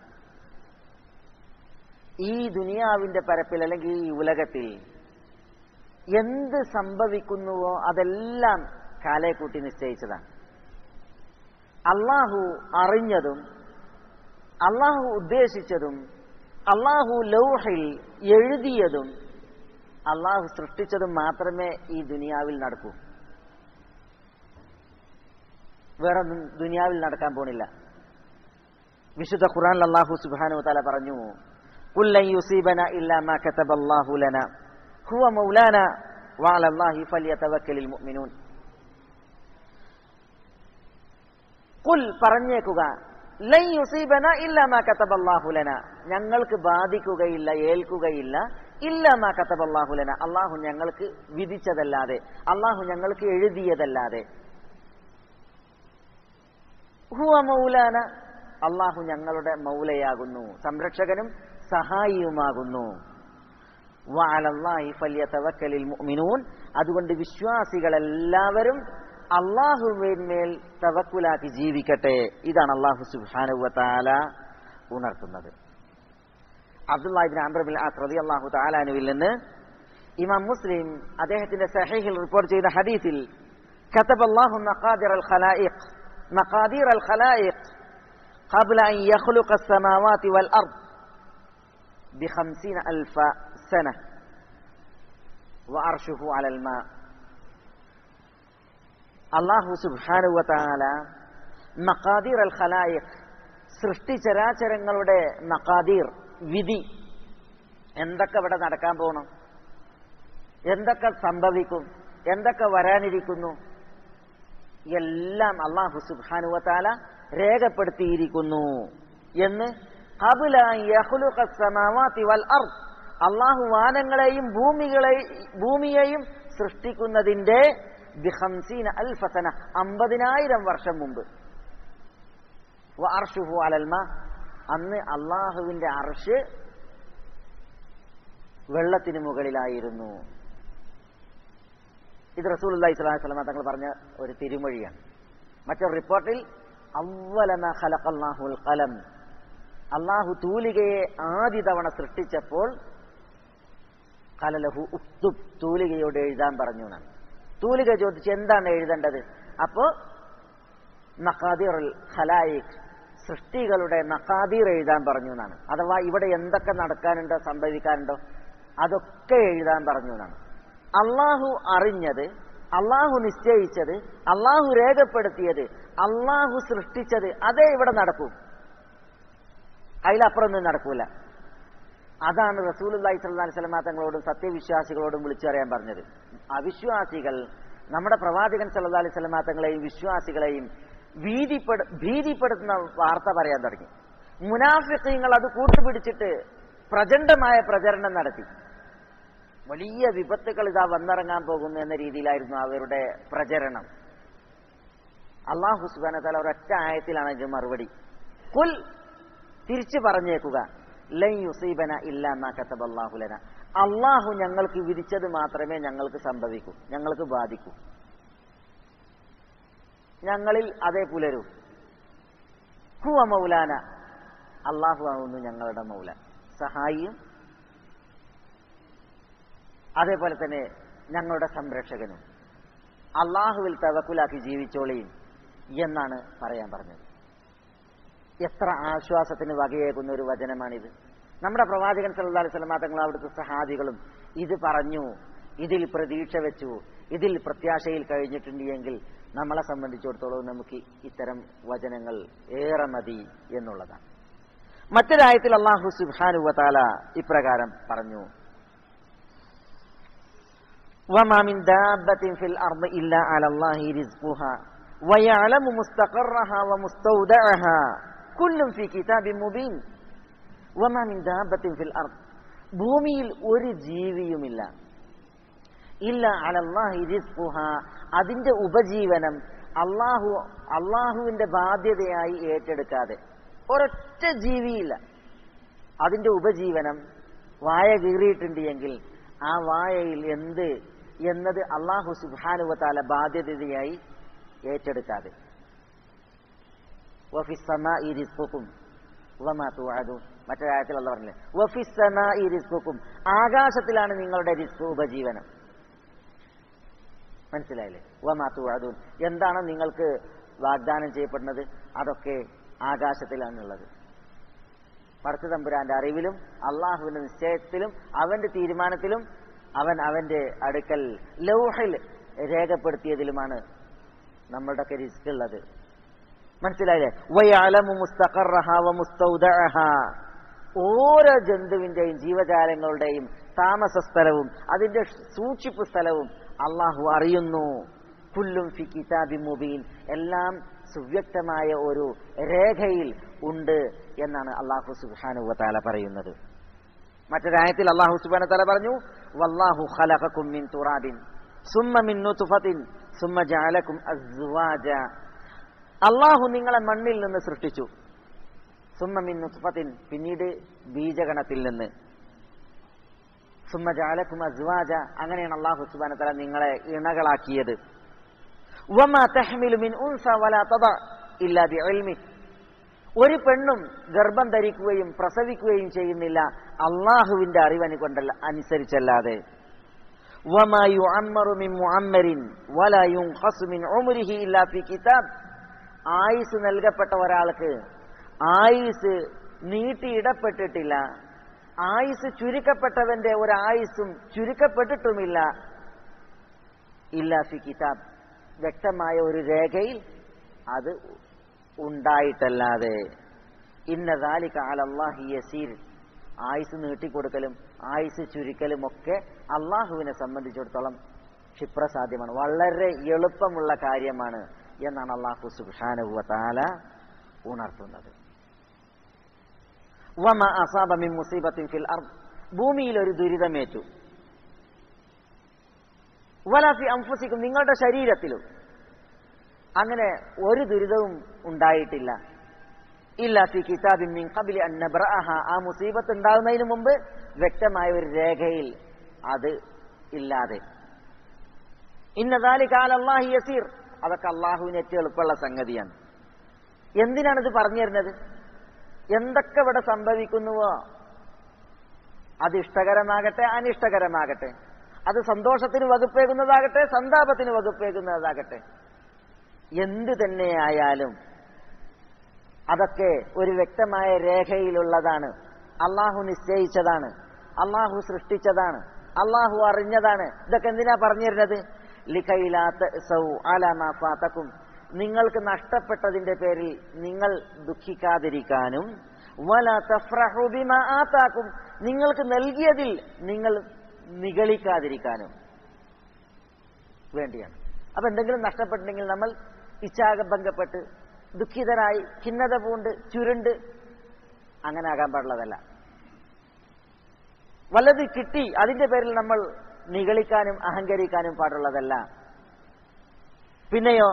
ഈ ദുനിയാവിന്റെ പരപ്പിൽ അല്ലെങ്കിൽ ഈ ഉലകത്തിൽ എന്ത് സംഭവിക്കുന്നുവോ അതെല്ലാം കാലെ കൂട്ടി നിശ്ചയിച്ചതാണ് അള്ളാഹു അറിഞ്ഞതും അള്ളാഹു ഉദ്ദേശിച്ചതും അള്ളാഹു ലൗഹിൽ എഴുതിയതും അള്ളാഹു സൃഷ്ടിച്ചതും മാത്രമേ ഈ ദുനിയാവിൽ നടക്കൂ വേറെ ഒന്നും ദുനിയാവിൽ നടക്കാൻ പോണില്ല വിശുദ്ധ ഖുറാൻ അള്ളാഹു സുബാനു തല പറഞ്ഞു കുല്ലൻ യുസീബന ഇല്ലാ മാ കതബല്ലാഹു ലന ഹുവ മൗലാന വഅലല്ലാഹി ഫലിയതവക്കലിൽ മുഅ്മിനൂൻ കുൽ പറഞ്ഞേക്കുക ലൻ യുസീബന ഇല്ലാ മാ കതബല്ലാഹു ലന ഞങ്ങൾക്ക് ബാധിക്കുകയില്ല ഏൽക്കുകയില്ല ഇല്ലാ മാ കതബല്ലാഹു ലന അള്ളാഹു ഞങ്ങൾക്ക് വിധിച്ചതല്ലാതെ അള്ളാഹു ഞങ്ങൾക്ക് എഴുതിയതല്ലാതെ ഹുവ മൗലാന അള്ളാഹു ഞങ്ങളുടെ മൗലയാകുന്നു സംരക്ഷകനും സഹായിയുമാകുന്നു വഅലല്ലാഹി ഫല്യതവക്കലിൽ മുഅ്മിനൂൻ അതുകൊണ്ട് വിശ്വാസികളെല്ലാവരും അള്ളാഹുവിന്മേൽ തവക്കുലാക്കി ജീവിക്കട്ടെ ഇതാണ് അള്ളാഹു സുബ്ഹാനഹു വതആല ഉണർത്തുന്നത് അബ്ദുല്ലാഹിബ്ൻ അംർ ബിൻ ആസ് റളിയല്ലാഹു തആലാനുവിൽ നിന്ന് ഇമാം മുസ്ലിം അദ്ദേഹത്തിന്റെ സഹീഹിൽ റിപ്പോർട്ട് ചെയ്ത ഹദീസിൽ كتب الله مقادير الخلائق مقادير الخلائق قبل أن يخلق السماوات والأرض بخمسين ألف سنة وأرشه على الماء അള്ളാഹു സുബാനു വതാല മക്കാദീർ അൽ ഖലായിഖ് സൃഷ്ടി ചരാചരങ്ങളുടെ മക്കാദീർ വിധി എന്തൊക്കെ ഇവിടെ നടക്കാൻ പോകണം എന്തൊക്കെ സംഭവിക്കും എന്തൊക്കെ വരാനിരിക്കുന്നു എല്ലാം അള്ളാഹു സുബാനു വതാല രേഖപ്പെടുത്തിയിരിക്കുന്നു എന്ന് അള്ളാഹു വാനങ്ങളെയും ഭൂമികളെ ഭൂമിയെയും സൃഷ്ടിക്കുന്നതിന്റെ ബിഹംസീന അൽഫസന അമ്പതിനായിരം വർഷം മുമ്പ് അർഷുഹു അലൽമ അന്ന് അള്ളാഹുവിന്റെ അർഷ് വെള്ളത്തിന് മുകളിലായിരുന്നു ഇത് റസൂൽ അള്ളഹി സ്വലാഹു സ്വലമ തങ്ങൾ പറഞ്ഞ ഒരു തിരുമൊഴിയാണ് മറ്റൊരു റിപ്പോർട്ടിൽ അവലമ ഖലഖല്ലാഹുൽ ഖലം അള്ളാഹു തൂലികയെ ആദ്യ തവണ സൃഷ്ടിച്ചപ്പോൾ കലലഹു ഉക്തുബ് തൂലികയോട് എഴുതാൻ പറഞ്ഞു എന്നാണ് തൂലിക ചോദിച്ച് എന്താണ് എഴുതേണ്ടത് അപ്പോ നഖാദിർ ഖലായിഖ് സൃഷ്ടികളുടെ നഖാദീർ എഴുതാൻ പറഞ്ഞു എന്നാണ് അഥവാ ഇവിടെ എന്തൊക്കെ നടക്കാനുണ്ടോ സംഭവിക്കാനുണ്ടോ അതൊക്കെ എഴുതാൻ പറഞ്ഞു എന്നാണ് അള്ളാഹു അറിഞ്ഞത് അള്ളാഹു നിശ്ചയിച്ചത് അള്ളാഹു രേഖപ്പെടുത്തിയത് അള്ളാഹു സൃഷ്ടിച്ചത് അതേ ഇവിടെ നടക്കൂ അതിലപ്പുറമൊന്നും നടക്കൂല അതാണ് റസൂൽ അള്ളഹി സ്വല്ലാ സ്വലമ തങ്ങളോടും സത്യവിശ്വാസികളോടും വിളിച്ചറിയാൻ പറഞ്ഞത് അവിശ്വാസികൾ നമ്മുടെ പ്രവാചകൻ സല്ലാ അലൈഹി സ്വലമ തങ്ങളെയും വിശ്വാസികളെയും ഭീതിപ്പെടു ഭീതിപ്പെടുത്തുന്ന വാർത്ത പറയാൻ തുടങ്ങി മുനാഫിക്കങ്ങൾ അത് കൂട്ടുപിടിച്ചിട്ട് പ്രചണ്ഡമായ പ്രചരണം നടത്തി വലിയ വിപത്തുകൾ ഇതാ വന്നിറങ്ങാൻ പോകുന്നു എന്ന രീതിയിലായിരുന്നു അവരുടെ പ്രചരണം അള്ളാഹു സുബാന തല ഒരൊറ്റ ആയത്തിലാണ് ഇതിന് മറുപടി കുൽ തിരിച്ചു പറഞ്ഞേക്കുക ലൈ യുസീബന ഇല്ലാ കത്തബല്ലാഹുലന അള്ളാഹു ഞങ്ങൾക്ക് വിധിച്ചത് മാത്രമേ ഞങ്ങൾക്ക് സംഭവിക്കൂ ഞങ്ങൾക്ക് ബാധിക്കൂ ഞങ്ങളിൽ അതേ പുലരൂ ഹുവ മൗലാന അള്ളാഹു ആകുന്നു ഞങ്ങളുടെ മൗല സഹായിയും അതേപോലെ തന്നെ ഞങ്ങളുടെ സംരക്ഷകനും അള്ളാഹുവിൽ തവക്കുലാക്കി ജീവിച്ചോളിയും എന്നാണ് പറയാൻ പറഞ്ഞത് എത്ര ആശ്വാസത്തിന് വകയേകുന്ന ഒരു വചനമാണിത് നമ്മുടെ പ്രവാചകൻ സല്ലല്ലാഹു അലൈഹി വസല്ലം തങ്ങൾ അവിടുത്തെ സഹാബികളും ഇത് പറഞ്ഞു ഇതിൽ പ്രതീക്ഷ വെച്ചു ഇതിൽ പ്രത്യാശയിൽ കഴിഞ്ഞിട്ടുണ്ട് എങ്കിൽ നമ്മളെ സംബന്ധിച്ചിടത്തോളം നമുക്ക് ഇത്തരം വചനങ്ങൾ ഏറെ മതി എന്നുള്ളതാണ് മറ്റൊരായത്തിൽ അള്ളാഹു സുബ്ഹാനഹു വതആല ഇപ്രകാരം പറഞ്ഞു وما من دابة في الأرض إلا على الله رزقها ويعلم مستقرها ومستودعها كل في كتاب مبين وما من دابة في الأرض ഭൂമിയിൽ ഒരു ജീവിയുമില്ല ഇല്ല അലല്ലാഹി റിസ്ഖുഹ അതിന്റെ ഉപജീവനം അള്ളാഹു അള്ളാഹുവിന്റെ ബാധ്യതയായി ഏറ്റെടുക്കാതെ ഒരൊറ്റ ജീവിയില്ല അതിന്റെ ഉപജീവനം വായ കീറിയിട്ടുണ്ട് എങ്കിൽ ആ വായയിൽ എന്ത് എന്നത് അള്ളാഹു സുബാനുവത്താല ബാധ്യതയായി ഏറ്റെടുക്കാതെ വഫിസ്സമാഇ റിസ്ഖുക്കും വമാ തുഅദൂൻ മറ്റൊരായത്തിൽ അല്ല പറഞ്ഞില്ലേ വഫിസ്സമാഇ റിസ്ഖുക്കും ആകാശത്തിലാണ് നിങ്ങളുടെ റിസ്ക് ഉപജീവനം മനസ്സിലായില്ലേ വമാ തുഅദൂൻ എന്താണ് നിങ്ങൾക്ക് വാഗ്ദാനം ചെയ്യപ്പെടുന്നത് അതൊക്കെ ആകാശത്തിലാണുള്ളത് പടച്ച തമ്പുരാന്റെ അറിവിലും അള്ളാഹുവിന്റെ നിശ്ചയത്തിലും അവന്റെ തീരുമാനത്തിലും അവൻ അവന്റെ അടുക്കൽ ലൗഹിൽ രേഖപ്പെടുത്തിയതിലുമാണ് നമ്മളുടെയൊക്കെ റിസ്ക് ഉള്ളത് മനസ്സിലായില്ലേ വയലമു മുസ്തഖറഹ വ മുസ്തൗദഅഹ ഓരോ ജന്തുവിന്റെയും ജീവജാലങ്ങളുടെയും താമസ സ്ഥലവും അതിന്റെ സൂക്ഷിപ്പ് സ്ഥലവും അള്ളാഹു അറിയുന്നു കുല്ലും ഫി കിതാബി മുബീൻ എല്ലാം സുവ്യക്തമായ ഒരു രേഖയിൽ ഉണ്ട് എന്നാണ് അള്ളാഹു സുബാനു താല പറയുന്നത് മറ്റൊരായത്തിൽ അള്ളാഹു സുബാന താല പറഞ്ഞു വല്ലാഹു ഖലഖക്കും മിൻ തുറാബിൻ സുമ്മ മിൻ നുത്ഫത്തിൻ സുമ്മ ജഅലക്കും അസ്വാജ അള്ളാഹു നിങ്ങളെ മണ്ണിൽ നിന്ന് സൃഷ്ടിച്ചു സുമ്മ മിൻ നുത്ഫത്തിൻ പിന്നീട് ബീജഗണത്തിൽ നിന്ന് സുമ്മ ജഅലക്കും അസ്വാജ അങ്ങനെയാണ് അള്ളാഹു സുബാന താല നിങ്ങളെ ഇണകളാക്കിയത് വമാ തഹ്മിലു മിൻ ഉൻസ വലാ തദ ഇല്ലാ ബിഇൽമി ഒരു പെണ്ണും ഗർഭം ധരിക്കുകയും പ്രസവിക്കുകയും ചെയ്യുന്നില്ല അള്ളാഹുവിന്റെ അറിവന് കൊണ്ടല്ല അനുസരിച്ചല്ലാതെ വമാ യുഅമ്മറു മിൻ മുഅമ്മരിൻ വലാ യുൻഖസു മിൻ ഉംരിഹി ഇല്ലാ ഫി കിതാബ് ആയുസ് നൽകപ്പെട്ട ഒരാൾക്ക് ആയുസ് നീട്ടിയിടപ്പെട്ടിട്ടില്ല ആയുസ് ചുരുക്കപ്പെട്ടവന്റെ ഒരു ആയുസ്സും ചുരുക്കപ്പെട്ടിട്ടുമില്ല ഇല്ലാ ഫി കിതാബ് വ്യക്തമായ ഒരു രേഖയിൽ അത് ഉണ്ടായിട്ടല്ലാതെ ഇന്നദാലിക അലല്ലാഹി യസീർ ആയുസ് നീട്ടിക്കൊടുക്കലും ആയുസ് ചുരുക്കലും ഒക്കെ അള്ളാഹുവിനെ സംബന്ധിച്ചിടത്തോളം ക്ഷിപ്രസാധ്യമാണ് വളരെ എളുപ്പമുള്ള കാര്യമാണ് എന്നാണ് അള്ളാഹു സുബാനുവ താല ഉണർത്തുന്നത് വമ അസാബ മിൻ മുസീബത്തിൻ ഫിൽ അർദ് ഭൂമിയിൽ ഒരു ദുരിതമേറ്റു വലാഫി അംഫസിക്കും നിങ്ങളുടെ ശരീരത്തിലും അങ്ങനെ ഒരു ദുരിതവും ഉണ്ടായിട്ടില്ല ഇല്ല ഫി കിതാബിൻ മിൻ ഖബ്ലി അൻ നബ്റഅഹ ആ മുസീബത്ത് ഉണ്ടാകുന്നതിന് മുമ്പ് വ്യക്തമായ ഒരു രേഖയിൽ അത് ഇല്ലാതെ ഇന്നദാലിക അലല്ലാഹി യസീർ അതൊക്കെ അള്ളാഹുവിന് ഏറ്റവും എളുപ്പമുള്ള സംഗതിയാണ് എന്തിനാണ് ഇത് പറഞ്ഞു തരുന്നത് എന്തൊക്കെ ഇവിടെ സംഭവിക്കുന്നുവോ അത് ഇഷ്ടകരമാകട്ടെ അനിഷ്ടകരമാകട്ടെ അത് സന്തോഷത്തിന് വകുപ്പേകുന്നതാകട്ടെ സന്താപത്തിന് വകുപ്പേകുന്നതാകട്ടെ എന്തു തന്നെയായാലും അതൊക്കെ ഒരു വ്യക്തമായ രേഖയിലുള്ളതാണ് അള്ളാഹു നിശ്ചയിച്ചതാണ് അള്ളാഹു സൃഷ്ടിച്ചതാണ് അള്ളാഹു അറിഞ്ഞതാണ് ഇതൊക്കെ എന്തിനാ പറഞ്ഞിരുന്നത് ലിഖയിലാത്ത സൗ ആലാമാഫാത്തക്കും നിങ്ങൾക്ക് നഷ്ടപ്പെട്ടതിന്റെ പേരിൽ നിങ്ങൾ ദുഃഖിക്കാതിരിക്കാനും വല തഫ്രഹു ബിമാ ആതാക്കും നിങ്ങൾക്ക് നൽകിയതിൽ നിങ്ങൾ നിഗളിക്കാതിരിക്കാനും വേണ്ടിയാണ് അപ്പൊ എന്തെങ്കിലും നഷ്ടപ്പെട്ടിട്ടുണ്ടെങ്കിൽ നമ്മൾ ഇച്ഛാഭംഗപ്പെട്ട് ദുഃഖിതരായി ഖിന്നത പൂണ്ട് ചുരുണ്ട് അങ്ങനെ ആകാൻ പാടുള്ളതല്ല വല്ലത് കിട്ടി അതിന്റെ പേരിൽ നമ്മൾ നിഗളിക്കാനും അഹങ്കരിക്കാനും പാടുള്ളതല്ല പിന്നെയോ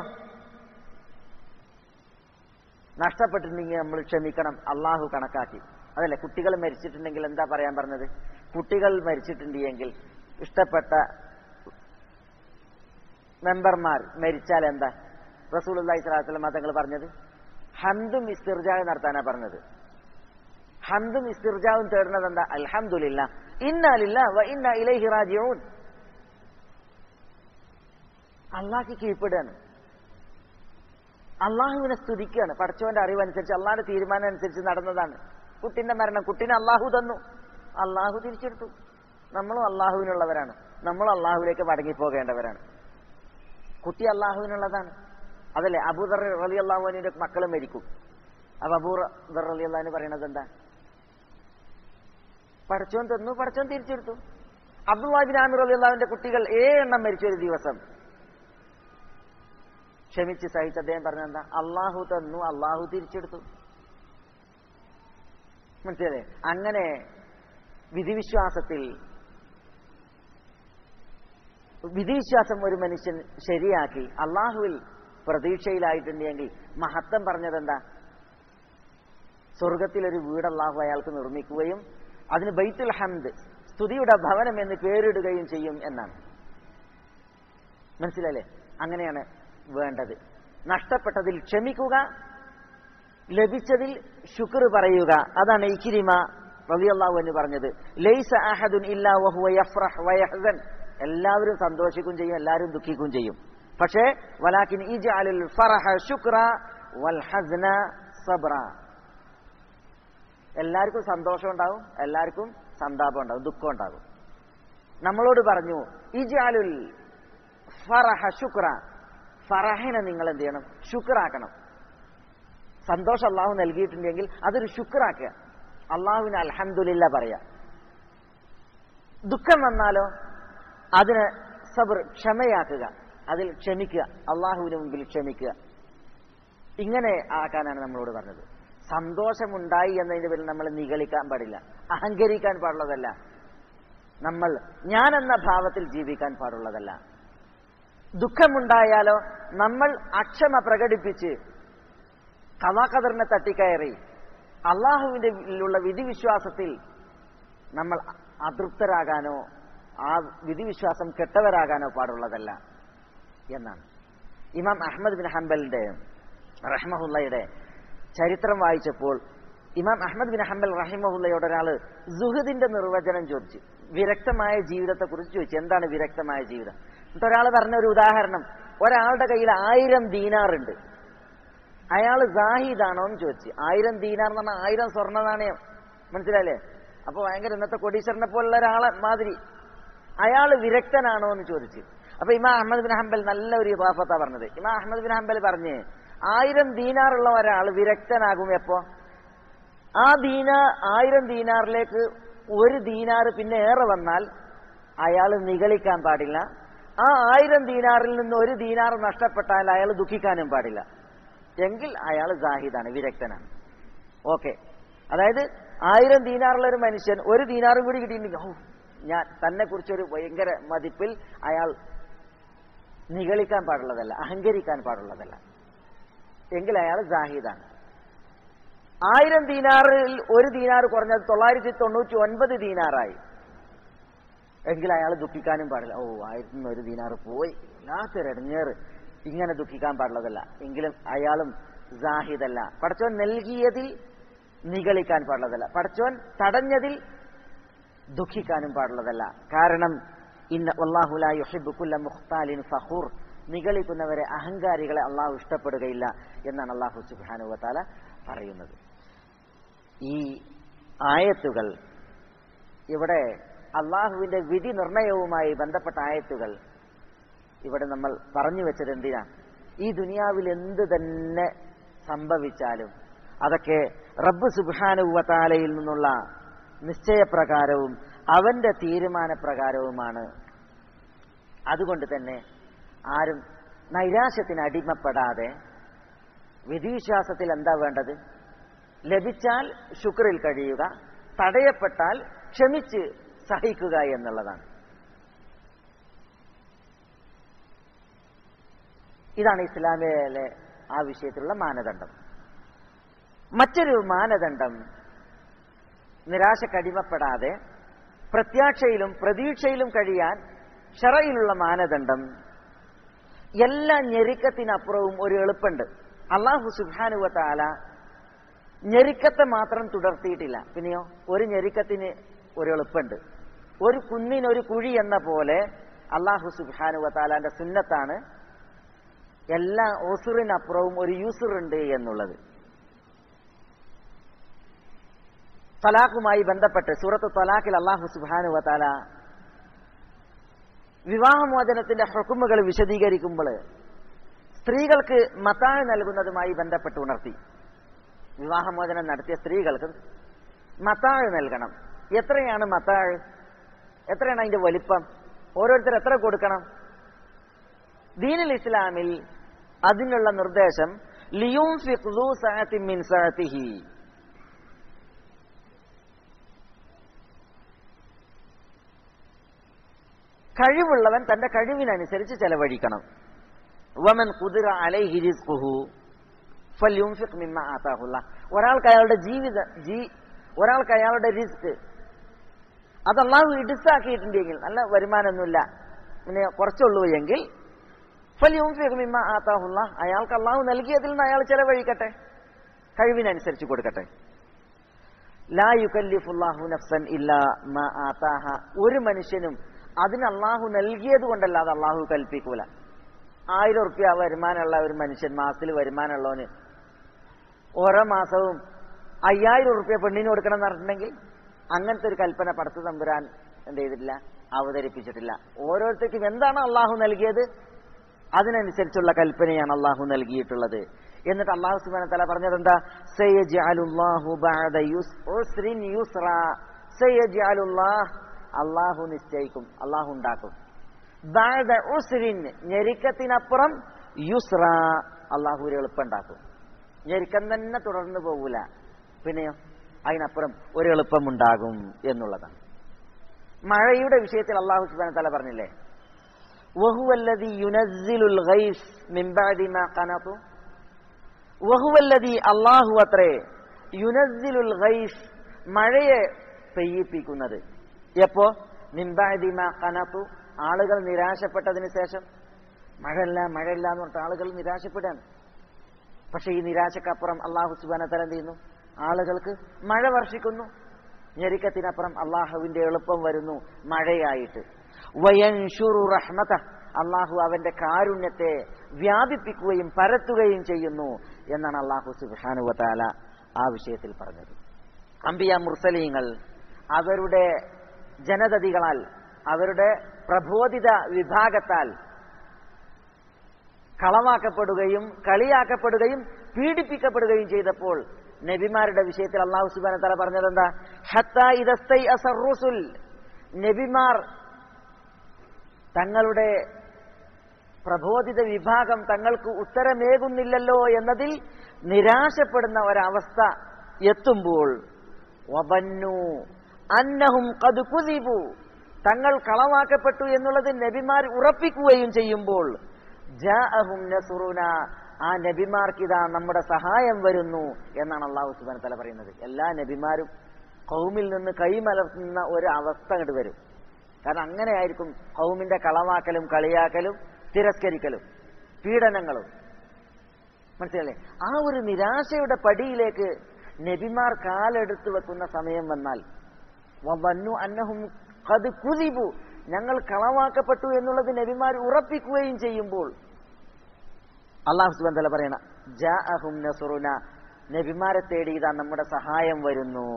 നഷ്ടപ്പെട്ടിട്ടുണ്ടെങ്കിൽ നമ്മൾ ക്ഷമിക്കണം അള്ളാഹു കണക്കാക്കി അതല്ലേ കുട്ടികൾ മരിച്ചിട്ടുണ്ടെങ്കിൽ എന്താ പറയാൻ പറഞ്ഞത് കുട്ടികൾ മരിച്ചിട്ടുണ്ടെങ്കിൽ ഇഷ്ടപ്പെട്ട മെമ്പർമാർ മരിച്ചാൽ എന്താ റസൂൽ അള്ളഹി സ്വലാസ്ലം തങ്ങൾ പറഞ്ഞത് ഹന്തും ഇസ്തിർജാവ് നടത്താനാ പറഞ്ഞത് ഹന്തും ഇസ്തിർജാവും തേടുന്നത് എന്താ അൽഹംദുലില്ല ഇന്നാലില്ല വ ഇന്ന ഇലൈഹി റാജിഊൻ അള്ളാഹ്ക്ക് കീഴ്പ്പെടുകയാണ് അള്ളാഹുവിനെ സ്തുതിക്കുകയാണ് പഠിച്ചവന്റെ അറിവനുസരിച്ച് അള്ളാഹിന്റെ തീരുമാനം അനുസരിച്ച് നടന്നതാണ് കുട്ടിന്റെ മരണം കുട്ടിനെ അള്ളാഹു തന്നു അള്ളാഹു തിരിച്ചെടുത്തു നമ്മളും അള്ളാഹുവിനുള്ളവരാണ് നമ്മൾ അള്ളാഹുവിലേക്ക് മടങ്ങിപ്പോകേണ്ടവരാണ് കുട്ടി അള്ളാഹുവിനുള്ളതാണ് അതല്ലേ അബൂദർ റലി അള്ളാഹുവിന്റെ മക്കളും മരിക്കും അപ്പൊ അബൂർ റലി അള്ളഹാന് പറയണത് എന്താ പഠിച്ചോൻ തന്നു പഠിച്ചോൻ തിരിച്ചെടുത്തു അബ്ദുല്ലാബിൻ ആമിർ അലി അള്ളാഹുവിന്റെ കുട്ടികൾ ഏഴെണ്ണം മരിച്ച ഒരു ദിവസം ക്ഷമിച്ച് സഹിച്ച് അദ്ദേഹം പറഞ്ഞെന്താ അള്ളാഹു തന്നു അള്ളാഹു തിരിച്ചെടുത്തു മനസ്സിലല്ലേ അങ്ങനെ വിധിവിശ്വാസത്തിൽ വിധിവിശ്വാസം ഒരു മനുഷ്യൻ ശരിയാക്കി അള്ളാഹുവിൽ പ്രതീക്ഷയിലായിട്ടുണ്ടെങ്കിൽ മഹത്വം പറഞ്ഞതെന്താ സ്വർഗത്തിലൊരു വീട് അള്ളാഹു അയാൾക്ക് നിർമ്മിക്കുകയും അതിന് ബൈത്തുൽ ഹംദ് സ്തുതിയുടെ ഭവനം എന്ന് പേരിടുകയും ചെയ്യും എന്നാണ് മനസ്സിലല്ലേ അങ്ങനെയാണ് വേണ്ടത് നഷ്ടപ്പെട്ടതിൽ ക്ഷമിക്കുക ലഭിച്ചതിൽ ശുക്ർ പറയുക അതാണ് ഇക്കിരിമ റളിയല്ലാഹു എന്ന് പറഞ്ഞത് ലൈസ അഹദുൻ ഇല്ലാ വഹുവ യഫ്റഹ് വയഹ്സൻ എല്ലാവരും സന്തോഷിക്കും ചെയ്യും എല്ലാവരും ദുഃഖിക്കും ചെയ്യും പക്ഷേ വലാക്കിൻ ഇജ്അലുൽ ഫറഹ ശുക്ര വൽ ഹസ്ന സബ്ര എല്ലാവർക്കും സന്തോഷം ഉണ്ടാവും എല്ലാവർക്കും സന്താപം ഉണ്ടാവും ദുഃഖം ഉണ്ടാകും നമ്മളോട് പറഞ്ഞു ഇജാലുൽ ഫറഹ ശുക്ര ഫറഹിനെ നിങ്ങൾ എന്ത് ചെയ്യണം ശുക്രാക്കണം സന്തോഷം അള്ളാഹു നൽകിയിട്ടുണ്ടെങ്കിൽ അതൊരു ശുക്രാക്കുക അള്ളാഹുവിന് അൽഹംദുലില്ല പറയാ ദുഃഖം വന്നാലോ അതിന് സബർ ക്ഷമയാക്കുക അതിൽ ക്ഷമിക്കുക അള്ളാഹുവിന് മുമ്പിൽ ക്ഷമിക്കുക ഇങ്ങനെ ആക്കാനാണ് നമ്മളോട് പറഞ്ഞത് സന്തോഷമുണ്ടായി എന്നതിന്റെ പേരിൽ നമ്മൾ നിഗളിക്കാൻ പാടില്ല അഹങ്കരിക്കാൻ പാടുള്ളതല്ല നമ്മൾ ഞാൻ എന്ന ഭാവത്തിൽ ജീവിക്കാൻ പാടുള്ളതല്ല ദുഃഖമുണ്ടായാലോ നമ്മൾ അക്ഷമ പ്രകടിപ്പിച്ച് കഥാകതറിനെ തട്ടിക്കയറി അള്ളാഹുവിന്റെ ഉള്ള വിധിവിശ്വാസത്തിൽ നമ്മൾ അതൃപ്തരാകാനോ ആ വിധിവിശ്വാസം കെട്ടവരാകാനോ പാടുള്ളതല്ല എന്നാണ് ഇമാം അഹമ്മദ് ബിൻ ഹംബലിന്റെ റഹ്മഹുല്ലയുടെ ചരിത്രം വായിച്ചപ്പോൾ ഇമാം അഹമ്മദ് ബിൻ ഹംബൽ റഹിമഹുല്ലയോട് ഒരാൾ സുഹദിന്റെ നിർവചനം ചോദിച്ചു വിരക്തമായ ജീവിതത്തെ കുറിച്ച് ചോദിച്ചു എന്താണ് വിരക്തമായ ജീവിതം എന്നിട്ട് ഒരാൾ പറഞ്ഞ ഒരു ഉദാഹരണം ഒരാളുടെ കയ്യിൽ ആയിരം ദീനാറുണ്ട് അയാൾ ജാഹിദാണോ എന്ന് ചോദിച്ചു ആയിരം ദീനാർ എന്ന് പറഞ്ഞാൽ ആയിരം സ്വർണ്ണ നാണയം മനസ്സിലായില്ലേ അപ്പൊ ഭയങ്കര ഇന്നത്തെ കൊടീശ്വരനെ പോലുള്ള ഒരാളെ മാതിരി അയാൾ വിരക്തനാണോ എന്ന് ചോദിച്ചു അപ്പൊ ഇമാ അഹമ്മദ് ബിൻ ഹംബൽ നല്ല ഒരു ഇബാഫത്താ പറഞ്ഞത് ഇമാ അഹമ്മദ് ബിൻ ഹംബൽ പറഞ്ഞ് ആയിരം ദീനാറുള്ള ഒരാൾ വിരക്തനാകും എപ്പോ ആ ദീന ആയിരം ദീനാറിലേക്ക് ഒരു ദീനാറ് പിന്നെ ഏറെ വന്നാൽ അയാൾ നിഗളിക്കാൻ പാടില്ല ആ ആയിരം ദീനാറിൽ നിന്ന് ഒരു ദീനാർ നഷ്ടപ്പെട്ടാൽ അയാൾ ദുഃഖിക്കാനും പാടില്ല എങ്കിൽ അയാൾ ജാഹിദാണ് വിരക്തനാണ് ഓക്കെ അതായത് ആയിരം ദീനാറുള്ള ഒരു മനുഷ്യൻ ഒരു ദീനാറും കൂടി കിട്ടിയിട്ടുണ്ടെങ്കിൽ ഓ ഞാൻ തന്നെ കുറിച്ചൊരു ഭയങ്കര മതിപ്പിൽ അയാൾ നിഗളിക്കാൻ പാടുള്ളതല്ല അഹങ്കരിക്കാൻ പാടുള്ളതല്ല എങ്കിൽ അയാൾ ജാഹിദാണ് ആയിരം ദീനാറിൽ ഒരു ദീനാർ കുറഞ്ഞത് തൊള്ളായിരത്തി തൊണ്ണൂറ്റി ഒൻപത് ദീനാറായി എങ്കിൽ അയാൾ ദുഃഖിക്കാനും പാടില്ല ഓ ആയിരത്തി ഒരു ദീനാർ പോയി വല്ലാത്തൊരടങ്ങേറ് ഇങ്ങനെ ദുഃഖിക്കാൻ പാടുള്ളതല്ല എങ്കിലും അയാളും ജാഹിദല്ല പടച്ചോൻ നൽകിയതിൽ നിഗളിക്കാൻ പാടുള്ളതല്ല പടച്ചോൻ തടഞ്ഞതിൽ ദുഃഖിക്കാനും പാടുള്ളതല്ല കാരണം ഇന്ന അള്ളാഹുല യുഹിബുക്കുല്ല മുഖ്താലിൻ ഫഹൂർ നിഗളിക്കുന്നവരെ അഹങ്കാരികളെ അള്ളാഹു ഇഷ്ടപ്പെടുകയില്ല എന്നാണ് അള്ളാഹു സുബാനുവത്താല പറയുന്നത് ഈ ആയത്തുകൾ ഇവിടെ അള്ളാഹുവിന്റെ വിധി നിർണയവുമായി ബന്ധപ്പെട്ട ആയത്തുകൾ ഇവിടെ നമ്മൾ പറഞ്ഞു വെച്ചത് എന്തിനാ ഈ ദുനിയാവിൽ എന്ത് തന്നെ സംഭവിച്ചാലും അതൊക്കെ റബ്ബ് സുബാനുവത്താലയിൽ നിന്നുള്ള നിശ്ചയപ്രകാരവും അവന്റെ തീരുമാനപ്രകാരവുമാണ് അതുകൊണ്ട് തന്നെ ആരും നൈരാശ്യത്തിന് അടിമപ്പെടാതെ വിധിവിശ്വാസത്തിൽ എന്താ വേണ്ടത് ലഭിച്ചാൽ ശുക്രിൽ കഴിയുക തടയപ്പെട്ടാൽ ക്ഷമിച്ച് സഹിക്കുക എന്നുള്ളതാണ് ഇതാണ് ഇസ്ലാമിലെ ആ വിഷയത്തിലുള്ള മാനദണ്ഡം മറ്റൊരു മാനദണ്ഡം നിരാശക്കടിമപ്പെടാതെ പ്രത്യാശയിലും പ്രതീക്ഷയിലും കഴിയാൻ ഷറയിലുള്ള മാനദണ്ഡം എല്ലാ ഞെരുക്കത്തിനപ്പുറവും ഒരു എളുപ്പമുണ്ട് അള്ളാഹു സുബാനുവത്താല ഞെരുക്കത്തെ മാത്രം തുടർത്തിയിട്ടില്ല പിന്നെയോ ഒരു ഞെരുക്കത്തിന് ഒരു എളുപ്പമുണ്ട് ഒരു കുന്നിന് ഒരു കുഴി എന്ന പോലെ അള്ളാഹു സുബാനുവത്താലാന്റെ സുന്നത്താണ് എല്ലാ ഒസുറിനപ്പുറവും ഒരു യൂസർ ഉണ്ട് എന്നുള്ളത് തലാഖുമായി ബന്ധപ്പെട്ട് സൂറത്ത് തലാഖിൽ അള്ളാഹു സുബാനു വത്താല വിവാഹമോചനത്തിന്റെ ഹുക്കുമുകൾ വിശദീകരിക്കുമ്പോൾ സ്ത്രീകൾക്ക് മത്താഴ് നൽകുന്നതുമായി ബന്ധപ്പെട്ട് ഉണർത്തി വിവാഹമോചനം നടത്തിയ സ്ത്രീകൾക്ക് മത്താഴ് നൽകണം എത്രയാണ് മത്താഴ് എത്രയാണ് അതിന്റെ വലിപ്പം ഓരോരുത്തർ എത്ര കൊടുക്കണം ദീനുൽ ഇസ്ലാമിൽ അതിനുള്ള നിർദ്ദേശം ലിയും ഫിഖ്ദു സഅത്തിൻ മിൻ സഅത്തിഹി കഴിവുള്ളവൻ തന്റെ കഴിവിനനുസരിച്ച് ചെലവഴിക്കണം വമൻ കുതിര അലൈഹി റിസ്ഖുഹു ഫല്യുൻഫിഖ് മിമ്മ ആതാഹുല്ല ഒരാൾക്ക് അയാളുടെ ജീവിത ജീ ഒരാൾക്ക് അയാളുടെ റിസ്ക് അത് അള്ളാഹു ഇടിസാക്കിയിട്ടുണ്ടെങ്കിൽ നല്ല വരുമാനമൊന്നുമില്ല പിന്നെ കുറച്ചുള്ളൂ എങ്കിൽ ഫല്യുൻഫിഖ് മിമ്മ ആതാഹുല്ല അയാൾക്ക് അള്ളാഹു നൽകിയതിൽ നിന്ന് അയാൾ ചെലവഴിക്കട്ടെ കഴിവിനനുസരിച്ച് കൊടുക്കട്ടെ ലാ യുകല്ലിഫുല്ലാഹു നഫ്സൻ ഇല്ലാ മാ ആതാഹ ഒരു മനുഷ്യനും അതിന് അള്ളാഹു നൽകിയത് കൊണ്ടല്ലാതെ അള്ളാഹു കൽപ്പിക്കൂല ആയിരം ഉറുപ്പ്യ വരുമാനമുള്ള ഒരു മനുഷ്യൻ മാസത്തിൽ വരുമാനമുള്ളവന് ഓരോ മാസവും അയ്യായിരം ഉറുപ്പ്യ പെണ്ണിന് കൊടുക്കണം എന്ന് പറഞ്ഞിട്ടുണ്ടെങ്കിൽ അങ്ങനത്തെ ഒരു കൽപ്പന പടത്തു തമ്പുരാൻ എന്ത് ചെയ്തിട്ടില്ല അവതരിപ്പിച്ചിട്ടില്ല ഓരോരുത്തർക്കും എന്താണ് അള്ളാഹു നൽകിയത് അതിനനുസരിച്ചുള്ള കൽപ്പനയാണ് അള്ളാഹു നൽകിയിട്ടുള്ളത് എന്നിട്ട് അള്ളാഹു സുബാന തല പറഞ്ഞത് എന്താ അള്ളാഹു നിശ്ചയിക്കും അള്ളാഹു ഉണ്ടാക്കും ഞെരുക്കത്തിനപ്പുറം യുസ്ര അള്ളാഹു ഒരു എളുപ്പമുണ്ടാക്കും ഞെരുക്കം തന്നെ തുടർന്ന് പോകൂല പിന്നെയോ അതിനപ്പുറം ഒരു എളുപ്പമുണ്ടാകും എന്നുള്ളതാണ് മഴയുടെ വിഷയത്തിൽ അള്ളാഹു സുബാന തല പറഞ്ഞില്ലേ വഹുവല്ലതി യുനസ്സിലുൽ ഗൈസ് മിംബാദി മാ ഖനതു വഹുവല്ലതി അള്ളാഹു അത്രേ യുനസ്സിലുൽ ഗൈസ് മഴയെ പെയ്യിപ്പിക്കുന്നത് എപ്പോ മിംബാദി മാ ഖനതു ആളുകൾ നിരാശപ്പെട്ടതിന് ശേഷം മഴയില്ല മഴയില്ല എന്ന് പറഞ്ഞിട്ട് ആളുകൾ നിരാശപ്പെടാൻ പക്ഷെ ഈ നിരാശക്കപ്പുറം അള്ളാഹു സുബാന തല എന്ത് ചെയ്യുന്നു ആളുകൾക്ക് മഴ വർഷിക്കുന്നു ഞെരുക്കത്തിനപ്പുറം അള്ളാഹുവിന്റെ എളുപ്പം വരുന്നു മഴയായിട്ട് വയൻഷുറു റഹ്മത അള്ളാഹു അവന്റെ കാരുണ്യത്തെ വ്യാപിപ്പിക്കുകയും പരത്തുകയും ചെയ്യുന്നു എന്നാണ് അള്ളാഹു സുബാനുവത്താല ആ വിഷയത്തിൽ പറഞ്ഞത് അംബിയ മുർസലീങ്ങൾ അവരുടെ ജനതതികളാൽ അവരുടെ പ്രബോധിത വിഭാഗത്താൽ കളവാക്കപ്പെടുകയും കളിയാക്കപ്പെടുകയും പീഡിപ്പിക്കപ്പെടുകയും ചെയ്തപ്പോൾ നബിമാരുടെ വിഷയത്തിൽ അള്ളാഹു സുബാന തല പറഞ്ഞത് എന്താ ഹത്തൈ നബിമാർ തങ്ങളുടെ പ്രബോധിത വിഭാഗം തങ്ങൾക്ക് ഉത്തരമേകുന്നില്ലല്ലോ എന്നതിൽ നിരാശപ്പെടുന്ന ഒരവസ്ഥ എത്തുമ്പോൾ അന്നഹും കതുകുതിബു തങ്ങൾ കളവാക്കപ്പെട്ടു എന്നുള്ളത് നബിമാർ ഉറപ്പിക്കുകയും ചെയ്യുമ്പോൾ ജാഅഹും നസുറുന ആ നബിമാർക്കിതാ നമ്മുടെ സഹായം വരുന്നു എന്നാണ് അള്ളാഹു സുബാൻ തല പറയുന്നത് എല്ലാ നബിമാരും കൗമിൽ നിന്ന് കൈമലർത്തുന്ന ഒരു അവസ്ഥ അങ്ങോട്ട് വരും കാരണം അങ്ങനെയായിരിക്കും കൗമിന്റെ കളവാക്കലും കളിയാക്കലും തിരസ്കരിക്കലും പീഡനങ്ങളും മനസ്സിലല്ലേ ആ ഒരു നിരാശയുടെ പടിയിലേക്ക് നബിമാർ കാലെടുത്തു വെക്കുന്ന സമയം വന്നാൽ വന്നു അന്നഹും കത് കുതിബു ഞങ്ങൾ കളവാക്കപ്പെട്ടു എന്നുള്ളത് നബിമാർ ഉറപ്പിക്കുകയും ചെയ്യുമ്പോൾ അള്ളാഹു സുബൻ തല പറയണ ജാഅഹും നസുറുന നബിമാരെ തേടി ഇതാ നമ്മുടെ സഹായം വരുന്നു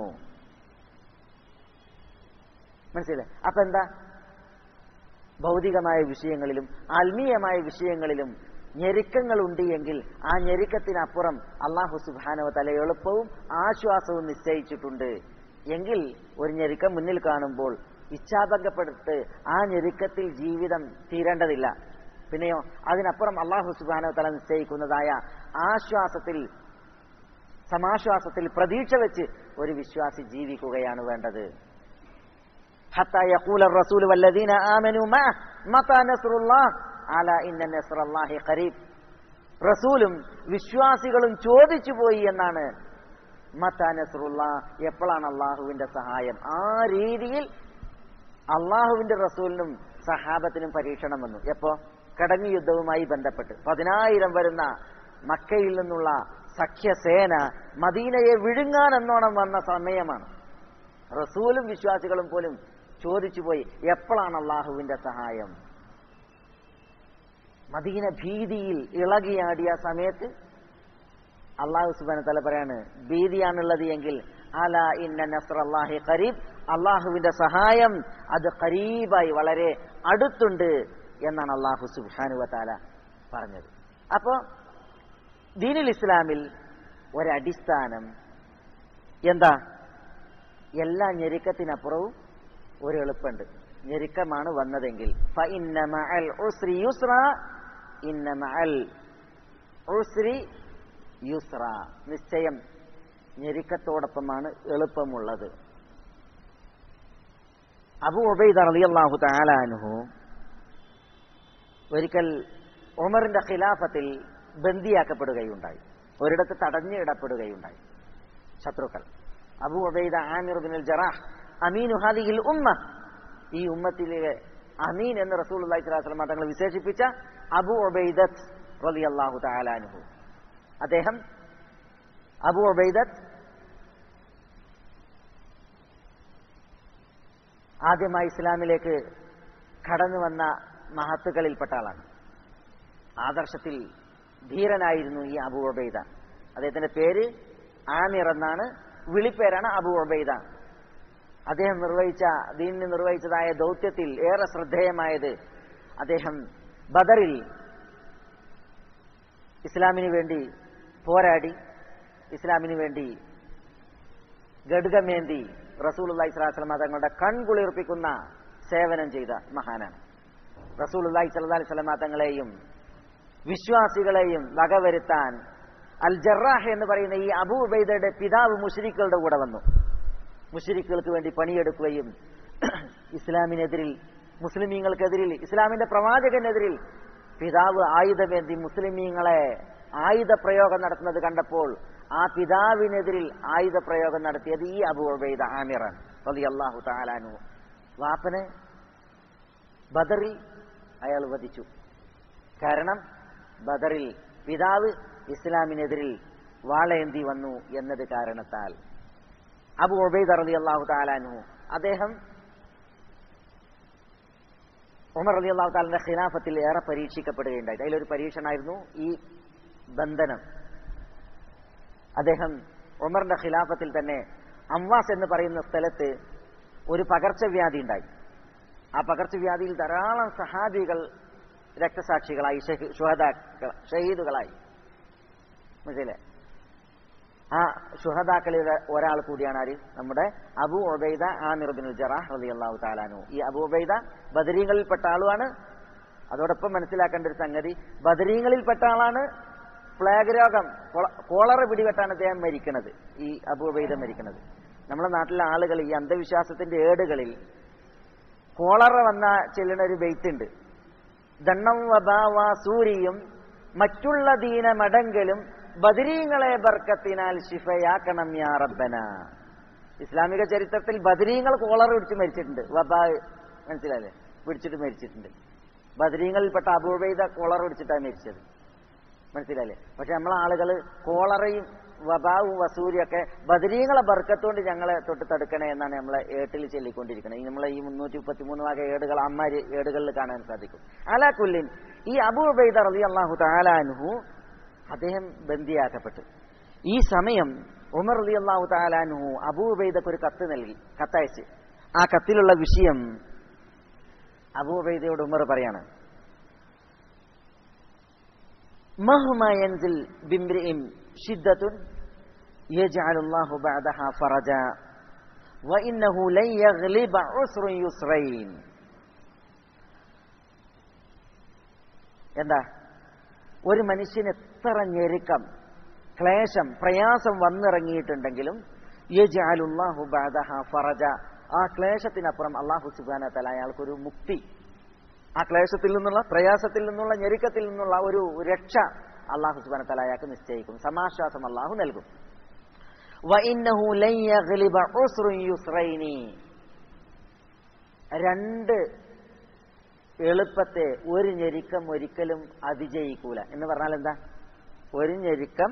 മനസ്സിലെ അപ്പൊ എന്താ ഭൗതികമായ വിഷയങ്ങളിലും ആത്മീയമായ വിഷയങ്ങളിലും ഞെരുക്കങ്ങളുണ്ട് എങ്കിൽ ആ ഞെരുക്കത്തിനപ്പുറം അള്ളാഹു സുബാനവ തല എളുപ്പവും ആശ്വാസവും നിശ്ചയിച്ചിട്ടുണ്ട് എങ്കിൽ ഒരു ഞെരുക്കം മുന്നിൽ കാണുമ്പോൾ ഇച്ഛാഭംഗപ്പെടുത്ത് ആ ഞെരുക്കത്തിൽ ജീവിതം തീരേണ്ടതില്ല പിന്നെയോ അതിനപ്പുറം അള്ളാഹു സുബാനോ തല നിശ്ചയിക്കുന്നതായ ആശ്വാസത്തിൽ സമാശ്വാസത്തിൽ പ്രതീക്ഷ വെച്ച് ഒരു വിശ്വാസി ജീവിക്കുകയാണ് വേണ്ടത് حتى يقول الرسول والذين آمنوا معه متى نصر الله على إن نصر الله قريب റസൂലും വിശ്വാസികളും ചോദിച്ചു പോയി എന്നാണ് മത്താ നസ്രുള്ള എപ്പോഴാണ് അള്ളാഹുവിന്റെ സഹായം ആ രീതിയിൽ അള്ളാഹുവിന്റെ റസൂലിനും സഹാബത്തിനും പരീക്ഷണം വന്നു എപ്പോ കടങ്ങ് യുദ്ധവുമായി ബന്ധപ്പെട്ട് പതിനായിരം വരുന്ന മക്കയിൽ നിന്നുള്ള സഖ്യസേന മദീനയെ വിഴുങ്ങാൻ എന്നോണം വന്ന സമയമാണ് റസൂലും വിശ്വാസികളും പോലും ചോദിച്ചു പോയി എപ്പോഴാണ് അള്ളാഹുവിന്റെ സഹായം മദീന ഭീതിയിൽ ഇളകിയാടിയ സമയത്ത് അള്ളാഹു സുബാന തല പറയാണ് ഭീതിയാണുള്ളത് എങ്കിൽ അല ഇന്ന നസ്ര അള്ളാഹി ഖരീബ് അള്ളാഹുവിന്റെ സഹായം അത് ഖരീബായി വളരെ അടുത്തുണ്ട് എന്നാണ് അള്ളാഹു സുബാനുവ താല പറഞ്ഞത് അപ്പോ ദീനുൽ ഇസ്ലാമിൽ ഒരടിസ്ഥാനം എന്താ എല്ലാ ഞെരുക്കത്തിനപ്പുറവും ഒരു എളുപ്പമുണ്ട് ഞെരുക്കമാണ് വന്നതെങ്കിൽ ഫ ഇന്ന മഅൽ ഉസ്രി യുസ്ര ഇന്ന മഅൽ ഉസ്രി യുസ്ര നിശ്ചയം ഞെരുക്കത്തോടൊപ്പമാണ് എളുപ്പമുള്ളത് അബു ഉബൈദ റളിയല്ലാഹു തആല അൻഹു ഒരിക്കൽ ഉമറിന്റെ ഖിലാഫത്തിൽ ബന്ദിയാക്കപ്പെടുകയുണ്ടായി ഒരിടത്ത് തടഞ്ഞു ഇടപ്പെടുകയുണ്ടായി ശത്രുക്കൾ Abu Ubaida Amir bin Jarrah അമീനു ഹാദിഹിൽ ഉമ്മ ഈ ഉമ്മത്തിലെ അമീൻ എന്ന് റസൂൽ അള്ളാഹി സ്വലാസ്ലം തങ്ങൾ വിശേഷിപ്പിച്ച അബു ഉബൈദത്ത് റളിയല്ലാഹു തആല അൻഹു അദ്ദേഹം അബു ഉബൈദത്ത് ആദ്യമായി ഇസ്ലാമിലേക്ക് കടന്നു വന്ന മഹത്തുക്കളിൽപ്പെട്ട ആളാണ് ആദർശത്തിൽ ധീരനായിരുന്നു ഈ അബു ഉബൈദ അദ്ദേഹത്തിന്റെ പേര് ആമിർ എന്നാണ് വിളിപ്പേരാണ് അബു ഉബൈദ അദ്ദേഹം നിർവഹിച്ച ദീനിന് നിർവഹിച്ചതായ ദൗത്യത്തിൽ ഏറെ ശ്രദ്ധേയമായത് അദ്ദേഹം ബദറിൽ ഇസ്ലാമിന് വേണ്ടി പോരാടി ഇസ്ലാമിന് വേണ്ടി ഗഡ്ഗമേന്തി റസൂൽ അള്ളാഹി സ്വലാസ്ലമ തങ്ങളുടെ കൺകുളിർപ്പിക്കുന്ന സേവനം ചെയ്ത മഹാനാണ് റസൂൽ അള്ളാഹി സ്വല്ലാ സ്വലമ തങ്ങളെയും വിശ്വാസികളെയും വകവരുത്താൻ അൽ ജറാഹ് എന്ന് പറയുന്ന ഈ അബൂ ഉബൈദയുടെ പിതാവ് മുഷരിക്കുകളുടെ കൂടെ വന്നു മുഷരിക്കുകൾക്ക് വേണ്ടി പണിയെടുക്കുകയും ഇസ്ലാമിനെതിരിൽ മുസ്ലിമീങ്ങൾക്കെതിരിൽ ഇസ്ലാമിന്റെ പ്രവാചകനെതിരിൽ പിതാവ് ആയുധമേന്തി മുസ്ലിമീങ്ങളെ ആയുധ പ്രയോഗം നടത്തുന്നത് കണ്ടപ്പോൾ ആ പിതാവിനെതിരിൽ ആയുധ പ്രയോഗം നടത്തിയത് ഈ അബു ഉബൈദ ആമിറാണ് റളി അള്ളാഹു താലാനു വാപ്പനെ ബദറിൽ അയാൾ വധിച്ചു കാരണം ബദറിൽ പിതാവ് ഇസ്ലാമിനെതിരിൽ വാളേന്തി വന്നു എന്നത് കാരണത്താൽ അബു ഉബൈദ റളി അള്ളാഹു താലാനു അദ്ദേഹം ഉമർ അലി അള്ളാഹു താലിന്റെ ഖിലാഫത്തിൽ ഏറെ പരീക്ഷിക്കപ്പെടുകയുണ്ടായി അതിലൊരു പരീക്ഷണമായിരുന്നു ഈ ബന്ധനം അദ്ദേഹം ഉമറിന്റെ ഖിലാഫത്തിൽ തന്നെ അംവാസ് എന്ന് പറയുന്ന സ്ഥലത്ത് ഒരു പകർച്ചവ്യാധി ഉണ്ടായി ആ പകർച്ചവ്യാധിയിൽ ധാരാളം സഹാബികൾ രക്തസാക്ഷികളായി ഷുഹദാക്കൾ ഷഹീദുകളായി മനസ്സിലെ ആ ഷുഹദാക്കളിൽ ഒരാൾ കൂടിയാണ് ആര് നമ്മുടെ Abu Ubaida Amir bin Jarrah റളി അള്ളാഹു താലാനു ഈ അബു ഒബൈദ ബദരീങ്ങളിൽപ്പെട്ട ആളുമാണ് അതോടൊപ്പം മനസ്സിലാക്കേണ്ട ഒരു സംഗതി ബദരീങ്ങളിൽപ്പെട്ട ആളാണ് പ്ലേഗ് രോഗം കോളറ പിടിപെട്ടാണ് അദ്ദേഹം മരിക്കുന്നത് ഈ അബു ഒബൈദ മരിക്കുന്നത് നമ്മുടെ നാട്ടിലെ ആളുകൾ ഈ അന്ധവിശ്വാസത്തിന്റെ ഏടുകളിൽ കോളറ വന്ന ചെല്ലുന്ന ഒരു ബെയ്ത്തുണ്ട് ദണ്ണം വബാവ സൂരിയും മറ്റുള്ള ദീനമടങ്കലും ബദരീങ്ങളെ ബർക്കത്തിനാൽ ശിഫയാക്കണം യാ റബ്ബന ഇസ്ലാമിക ചരിത്രത്തിൽ ബദരീങ്ങൾ കോളർ പിടിച്ച് മരിച്ചിട്ടുണ്ട് വബാ മനസ്സിലായില്ലേ പിടിച്ചിട്ട് മരിച്ചിട്ടുണ്ട് ബദരീങ്ങളിൽപ്പെട്ട അബൂബൈദ കോളർ പിടിച്ചിട്ടാണ് മരിച്ചത് മനസ്സിലായില്ലേ പക്ഷെ നമ്മളെ ആളുകൾ കോളറയും വബാവും വസൂരിയൊക്കെ ബദരീങ്ങളെ ബർക്കത്തോണ്ട് ഞങ്ങളെ തൊട്ട് തടുക്കണേ എന്നാണ് നമ്മളെ ഏട്ടിൽ ചൊല്ലിക്കൊണ്ടിരിക്കുന്നത് ഈ നമ്മളെ ഈ മുന്നൂറ്റി മുപ്പത്തി മൂന്ന് വക ഏടുകൾ അമ്മാര് ഏടുകളിൽ കാണാൻ സാധിക്കും അലാ കുല്ലിൻ ഈ അബൂബൈദ റലി അള്ളാഹു താലാൻഹു അദ്ദേഹം ബന്ദിയാക്കപ്പെട്ടു ഈ സമയം ഉമർ അലി അള്ളാഹു താലാൻഹു അബൂബൈദക്ക് ഒരു കത്ത് നൽകി കത്തയച്ച് ആ കത്തിലുള്ള വിഷയം അബൂബൈദയോട് ഉമർ പറയാണ് مهما ينزل بامرئ شدة يجعل الله بعدها فرجا وإنه لن يغلب عسر يسرين എന്താ ഒരു മനുഷ്യന് എത്ര ഞെരുക്കം ക്ലേശം പ്രയാസം വന്നിറങ്ങിയിട്ടുണ്ടെങ്കിലും യജാലുല്ലാഹു ബാദഹ ഫറജ ആ ക്ലേശത്തിനപ്പുറം അള്ളാഹു സുബാന തല അയാൾക്കൊരു മുക്തി ആ ക്ലേശത്തിൽ നിന്നുള്ള പ്രയാസത്തിൽ നിന്നുള്ള ഞെരുക്കത്തിൽ നിന്നുള്ള ഒരു രക്ഷ അള്ളാഹു സുബാന തല അയാൾക്ക് നിശ്ചയിക്കും സമാശ്വാസം അള്ളാഹു നൽകും രണ്ട് എളുപ്പത്തെ ഒരു ഞെരുക്കം ഒരിക്കലും അതിജയിക്കൂല എന്ന് പറഞ്ഞാൽ എന്താ ഒരു ഞെരുക്കം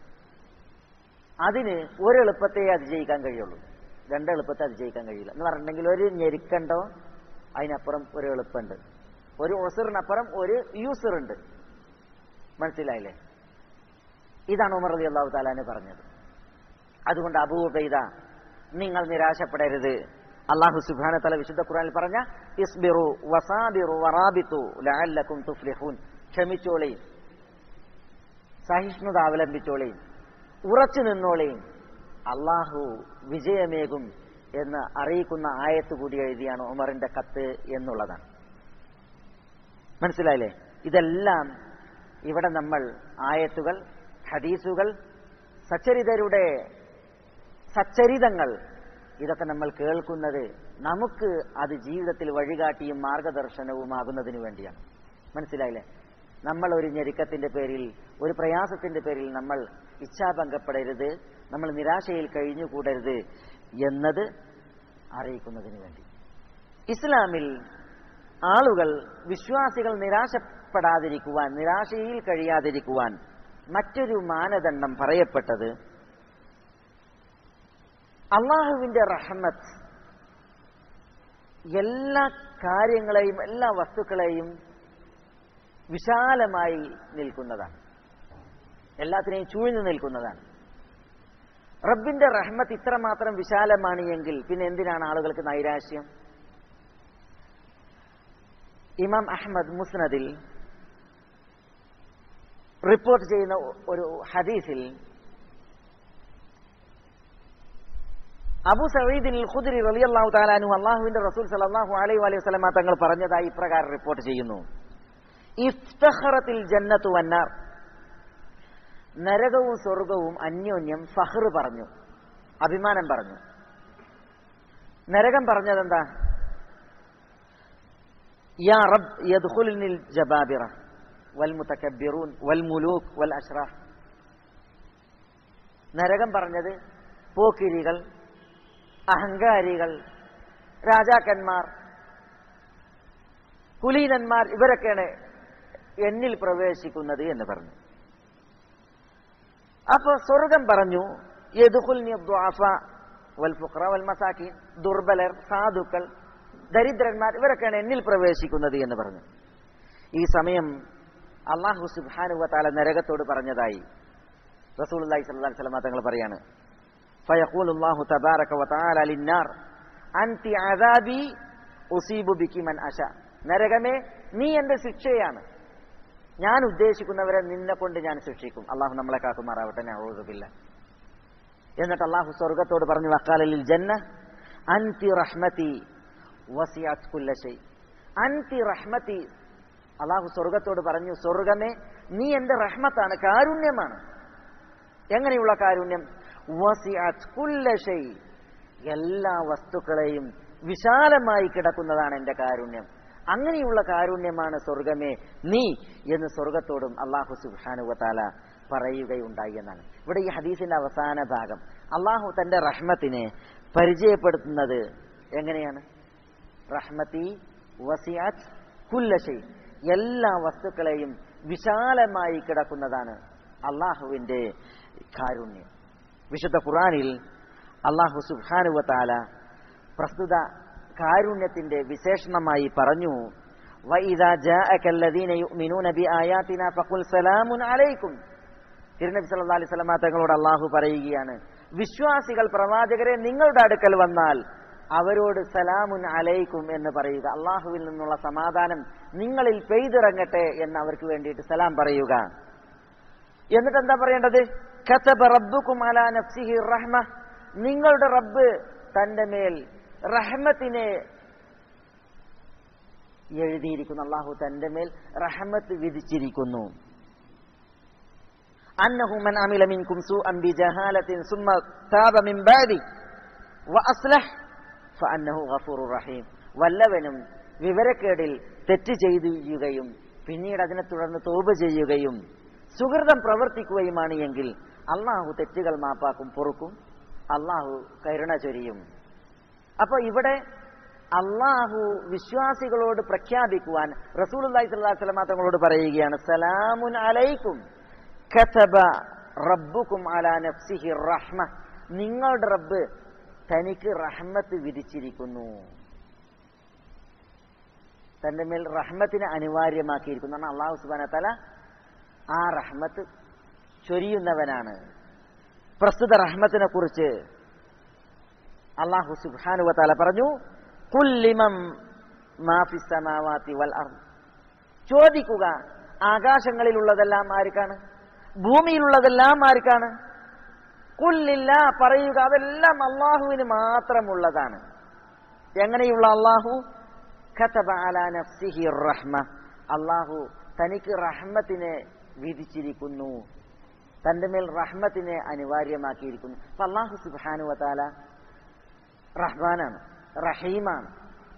അതിന് ഒരു എളുപ്പത്തെ അതിജയിക്കാൻ കഴിയുള്ളൂ രണ്ട് എളുപ്പത്തെ അതിജയിക്കാൻ കഴിയില്ല എന്ന് പറഞ്ഞിട്ടുണ്ടെങ്കിൽ ഒരു ഞെരുക്കണ്ടോ അതിനപ്പുറം ഒരു എളുപ്പമുണ്ട് ഒരു ഒസറിനപ്പുറം ഒരു യൂസറുണ്ട് മനസ്സിലായില്ലേ ഇതാണ് ഉമർ അലി അള്ളാഹു താലാന് പറഞ്ഞത് അതുകൊണ്ട് അബൂബൈദ നിങ്ങൾ നിരാശപ്പെടരുത് അള്ളാഹു സുബാന തല വിശുദ്ധ ഖുറാനിൽ പറഞ്ഞ ഇസ്ബിറു വസാബിറു വറാബിത്തു ലഅല്ലക്കും തുഫ്ലിഹൂൻ ക്ഷമിച്ചോളെയും സഹിഷ്ണുത അവലംബിച്ചോളെയും ഉറച്ചു നിന്നോളെയും അള്ളാഹു വിജയമേകും എന്ന് അറിയിക്കുന്ന ആയത്ത് കൂടി എഴുതിയാണ് ഉമറിന്റെ കത്ത് എന്നുള്ളതാണ് മനസ്സിലായില്ലേ ഇതെല്ലാം ഇവിടെ നമ്മൾ ആയത്തുകൾ ഹദീസുകൾ സച്ചരിതരുടെ സച്ചരിതങ്ങൾ ഇതൊക്കെ നമ്മൾ കേൾക്കുന്നത് നമുക്ക് അത് ജീവിതത്തിൽ വഴികാട്ടിയും മാർഗദർശനവുമാകുന്നതിന് വേണ്ടിയാണ് മനസ്സിലായില്ലേ നമ്മൾ ഒരു ഞെരുക്കത്തിന്റെ പേരിൽ ഒരു പ്രയാസത്തിന്റെ പേരിൽ നമ്മൾ ഇച്ഛാഭംഗപ്പെടരുത് നമ്മൾ നിരാശയിൽ കഴിഞ്ഞുകൂടരുത് എന്നത് അറിയിക്കുന്നതിന് വേണ്ടി ഇസ്ലാമിൽ ആളുകൾ വിശ്വാസികൾ നിരാശപ്പെടാതിരിക്കുവാൻ നിരാശയിൽ കഴിയാതിരിക്കുവാൻ മറ്റൊരു മാനദണ്ഡം പറയപ്പെട്ടത് അള്ളാഹുവിന്റെ റഹ്മത്ത് എല്ലാ കാര്യങ്ങളെയും എല്ലാ വസ്തുക്കളെയും വിശാലമായി നിൽക്കുന്നതാണ് എല്ലാത്തിനെയും ചൂഴ്ന്നു നിൽക്കുന്നതാണ് റബ്ബിന്റെ റഹ്മത്ത് ഇത്രമാത്രം വിശാലമാണ് എങ്കിൽ പിന്നെ എന്തിനാണ് ആളുകൾക്ക് നൈരാശ്യം ഇമാം അഹമ്മദ് മുസ്നദിൽ റിപ്പോർട്ട് ചെയ്യുന്ന ഒരു ഹദീസിൽ അബു സഈദിൽ ഖുദ്രി റളിയല്ലാഹു തആലാനു അള്ളാഹുവിന്റെ റസൂൽ സല്ലല്ലാഹു അലൈഹി വലൈഹി വസല്ലമ തങ്ങൾ പറഞ്ഞതായി ഇപ്രകാരം റിപ്പോർട്ട് ചെയ്യുന്നു ഇഫ്തഖറത്തിൽ ജന്നത്തു വന്നാർ നരകവും സ്വർഗവും അന്യോന്യം ഫഹ്ർ പറഞ്ഞു അഭിമാനം പറഞ്ഞു നരകം പറഞ്ഞതെന്താ യാ റബ്ബ് യദ്ഖുൽനിൽ ജബാബിറ വൽ മുതകബ്ബിറൂൻ വൽ മുലൂക്ക് വൽ അഷ്റാഹ് നരകം പറഞ്ഞത് പോക്കിരികൾ അഹങ്കാരികൾ രാജാക്കന്മാർ കുലീനന്മാർ ഇവരൊക്കെയാണ് എന്നിൽ പ്രവേശിക്കുന്നത് എന്ന് പറഞ്ഞു അപ്പൊ സ്വർഗം പറഞ്ഞു ദുർബലർ സാധുക്കൾ ദരിദ്രന്മാർ ഇവരൊക്കെയാണ് എന്നിൽ പ്രവേശിക്കുന്നത് എന്ന് പറഞ്ഞു ഈ സമയം അള്ളാഹു സുബാനുവ താല നരകത്തോട് പറഞ്ഞതായി റസൂൽ അള്ളാഹി സ്വല്ലാ സ്വലമ തങ്ങൾ പറയാണ് فيقول الله تبارك وتعالى للنار أنت عذابي أصيب بك من أشاء നരകമേ നീ എന്റെ ശിക്ഷയാണ് ഞാൻ ഉദ്ദേശിക്കുന്നവരെ നിന്നെ കൊണ്ട് ഞാൻ ശിക്ഷിക്കും അള്ളാഹു നമ്മളെ കാക്കുമാറാവട്ടെ നഊദുബില്ല എന്നിട്ട് അള്ളാഹു സ്വർഗത്തോട് പറഞ്ഞു വക്കാലിൽ ജന്ന അൻതി റഹ്മതി വസിയാത് കുല്ലശൈ അൻതി റഹ്മതി അള്ളാഹു സ്വർഗത്തോട് പറഞ്ഞു സ്വർഗമേ നീ എന്റെ റഹ്മത്താണ് കാരുണ്യമാണ് എങ്ങനെയുള്ള കാരുണ്യം വസിഅത് കുല്ല ഷൈ എല്ലാ വസ്തുക്കളെയും വിശാലമായി കിടക്കുന്നതാണ് എന്റെ കാരുണ്യം അങ്ങനെയുള്ള കാരുണ്യമാണ് സ്വർഗമേ നീ എന്ന് സ്വർഗത്തോടും അള്ളാഹു സുബാനുവത്താല പറയുകയുണ്ടായി എന്നാണ് ഇവിടെ ഈ ഹദീസിന്റെ അവസാന ഭാഗം അള്ളാഹു തന്റെ റഹ്മത്തിനെ പരിചയപ്പെടുത്തുന്നത് എങ്ങനെയാണ് റഹ്മത്തി വസിയാത് കുല്ലശൈ എല്ലാ വസ്തുക്കളെയും വിശാലമായി കിടക്കുന്നതാണ് അള്ളാഹുവിന്റെ കാരുണ്യം വിശുദ്ധ ഖുറാനിൽ അള്ളാഹു സുബാനുവത്താല പ്രസ്തുത കാരുണ്യത്തിന്റെ വിശേഷണമായി പറഞ്ഞു തിരുനബി സല്ലാ അലൈഹി സ്വലമ തങ്ങളോട് അള്ളാഹു പറയുകയാണ് വിശ്വാസികൾ പ്രവാചകരെ നിങ്ങളുടെ അടുക്കൽ വന്നാൽ അവരോട് സലാമുൻ അലൈക്കും എന്ന് പറയുക അള്ളാഹുവിൽ നിന്നുള്ള സമാധാനം നിങ്ങളിൽ പെയ്തിറങ്ങട്ടെ എന്ന് അവർക്ക് വേണ്ടിയിട്ട് സലാം പറയുക എന്നിട്ട് എന്താ പറയേണ്ടത് കതബ റബ്ബുക്കും അലാ നഫ്സിഹി റഹ്മ നിങ്ങളുടെ റബ്ബ് തന്റെ മേൽ റഹ്മത്തിനെ എഴുതിയിരിക്കുന്നു അള്ളാഹു തന്റെ മേൽ റഹ്മത്ത് വിധിച്ചിരിക്കുന്നു അന്നഹു മൻ അമില മിൻകും സൂഅൻ ബിജഹാലത്തിൻ സുമ്മ താബ മിൻ ബാദി വഅസ്ലഹ് ഫഅന്നഹു ഗഫൂറുർ റഹീം വല്ലവനും വിവരക്കേടിൽ തെറ്റ് ചെയ്യുകയും പിന്നീട് അതിനെ തുടർന്ന് തോപ ചെയ്യുകയും സുഹൃതം പ്രവർത്തിക്കുകയുമാണ് എങ്കിൽ അള്ളാഹു തെറ്റുകൾ മാപ്പാക്കും പൊറുക്കും അള്ളാഹു കരുണ ചൊരിയും അപ്പൊ ഇവിടെ അള്ളാഹു വിശ്വാസികളോട് പ്രഖ്യാപിക്കുവാൻ റസൂലുള്ളാഹി സ്വല്ലല്ലാഹു അലൈഹി വസല്ലം തങ്ങളോട് പറയുകയാണ് സലാമുൻ അലൈക്കും കതബ റബ്ബുക്കും അലാ നഫ്സിഹി റഹ്മ നിങ്ങളുടെ റബ്ബ് തനിക്ക് റഹ്മത്ത് വിധിച്ചിരിക്കുന്നു തന്റെ മേൽ റഹ്മത്തിനെ അനിവാര്യമാക്കിയിരിക്കുന്നു കാരണം അള്ളാഹു സുബാന തല ആ റഹ്മത്ത് ചൊരിയുന്നവനാണ് പ്രസ്തുത റഹ്മത്തിനെ കുറിച്ച് അള്ളാഹു സുബാനുവ തല പറഞ്ഞു കുല്ലിമം മാഫി സമാവാത്തി വൽ അർദ് ചോദിക്കുക ആകാശങ്ങളിലുള്ളതെല്ലാം ആർക്കാണ് ഭൂമിയിലുള്ളതെല്ലാം ആർക്കാണ് കുല്ലില്ല പറയുക അതെല്ലാം അള്ളാഹുവിന് മാത്രമുള്ളതാണ് എങ്ങനെയുള്ള അള്ളാഹു ഖതബ അലാ നഫ്സിഹി റഹ്മ അള്ളാഹു തനിക്ക് റഹ്മത്തിനെ വിധിച്ചിരിക്കുന്നു തന്റെ മേൽ റഹ്മത്തിനെ അനിവാര്യമാക്കിയിരിക്കുന്നു അപ്പൊ അള്ളാഹു സുബാനു വതാല റഹ്മാനാണ് റഹീമാണ്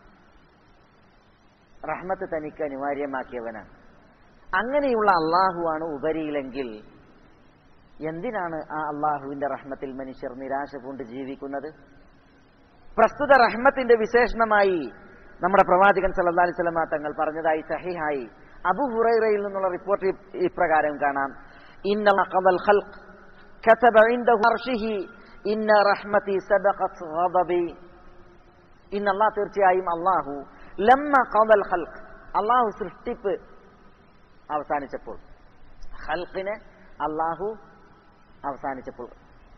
റഹ്മത്ത് തനിക്ക് അനിവാര്യമാക്കിയവനാണ് അങ്ങനെയുള്ള അള്ളാഹുവാണ് ഉപരിയിലെങ്കിൽ എന്തിനാണ് ആ അള്ളാഹുവിന്റെ റഹ്മത്തിൽ മനുഷ്യർ നിരാശ കൊണ്ട് ജീവിക്കുന്നത് പ്രസ്തുത റഹ്മത്തിന്റെ വിശേഷണമായി നമ്മുടെ പ്രവാചകൻ സല്ലല്ലാഹു അലൈഹി വസല്ലമ തങ്ങൾ പറഞ്ഞതായി സഹിഹായി അബു ഹുറൈറയിൽ നിന്നുള്ള റിപ്പോർട്ട് ഇ- ഇപ്രകാരം കാണാം ഇന്ന ഖദൽ ഖൽഖ് كتب عنده عرشه ഇന്ന റഹ്മതി സബഖത് ഗദബി ഇന്ന അല്ലാഹ് തീർച്ചയായും അല്ലാഹു ലമ്മ ഖദൽ ഖൽഖ് അല്ലാഹു സൃഷ്ടിപ്പ് അവസാനിച്ചപ്പോൾ ഖൽഖിനെ അല്ലാഹു അവസാനിച്ചപ്പോൾ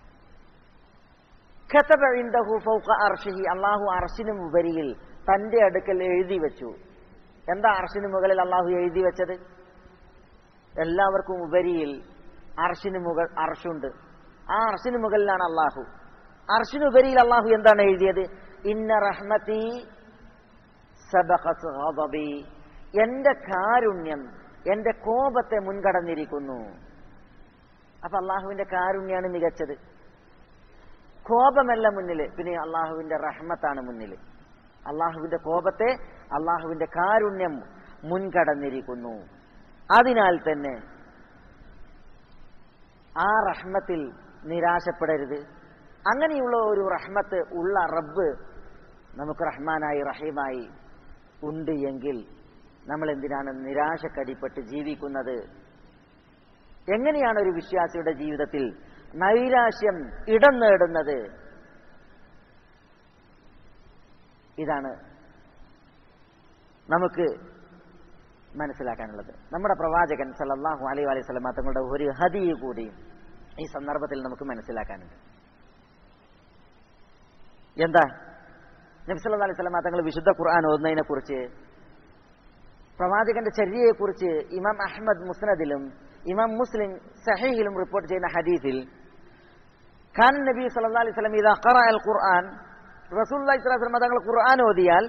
ഖതബ ഇൻദഹു ഫൗഖ അർഷിഹി അല്ലാഹു അർഷിന് മുകളിൽ തന്റെ അടുക്കൽ എഴുതി വെച്ചു എന്താ അർഷിന് മുകളിൽ അള്ളാഹു എഴുതി വെച്ചത് എല്ലാവർക്കും ഉപരിയിൽ അർഷിന് മുകൾ അർഷുണ്ട് ആ അർഷിന് മുകളിലാണ് അള്ളാഹു അർഷിന് ഉപരിയിൽ അള്ളാഹു എന്താണ് എഴുതിയത് ഇന്ന റഹ്മത്തി സബഖത് ഗദബി എന്റെ കാരുണ്യം എന്റെ കോപത്തെ മുൻകടന്നിരിക്കുന്നു അപ്പൊ അള്ളാഹുവിന്റെ കാരുണ്യാണ് മികച്ചത് കോപമല്ല മുന്നിൽ പിന്നെ അള്ളാഹുവിന്റെ റഹ്മത്താണ് മുന്നിൽ അള്ളാഹുവിന്റെ കോപത്തെ അള്ളാഹുവിന്റെ കാരുണ്യം മുൻകടന്നിരിക്കുന്നു അതിനാൽ തന്നെ ആ റഹ്മത്തിൽ നിരാശപ്പെടരുത് അങ്ങനെയുള്ള ഒരു റഹ്മത്ത് ഉള്ള റബ്ബ് നമുക്ക് റഹ്മാനായി റഹീമായി ഉണ്ട് എങ്കിൽ നമ്മൾ എന്തിനാണ് നിരാശക്കടിപ്പെട്ട് ജീവിക്കുന്നത് എങ്ങനെയാണ് ഒരു വിശ്വാസിയുടെ ജീവിതത്തിൽ നൈരാശ്യം ഇടം നേടുന്നത് ഇതാണ് നമുക്ക് മനസ്സിലാക്കാനുള്ളത് നമ്മുടെ പ്രവാചകൻ സല്ലല്ലാഹു അലൈഹി അലൈഹി സ്വലമ തങ്ങളുടെ ഒരു ഹദി കൂടി ഈ സന്ദർഭത്തിൽ നമുക്ക് മനസ്സിലാക്കാനുണ്ട് എന്താ നബി സല്ലല്ലാഹു അലൈഹി സ്വലമ തങ്ങൾ വിശുദ്ധ ഖുർആൻ ഓതുന്നതിനെ കുറിച്ച് പ്രവാചകന്റെ ചര്യയെ കുറിച്ച് ഇമാം അഹ്മദ് മുസ്നദിലും ഇമാം മുസ്ലിം സഹീഹിലും റിപ്പോർട്ട് ചെയ്യുന്ന ഹദീസിൽ ഖാൻ നബി സല്ലല്ലാഹു അലൈഹി വസല്ലം ഇദാ ഖറഅ അൽ ഖുർആൻ റസൂലുള്ളാഹി സ്വല്ലല്ലാഹു അലൈഹി വസല്ലം തങ്ങൾ ഖുർആൻ ഓതിയാൽ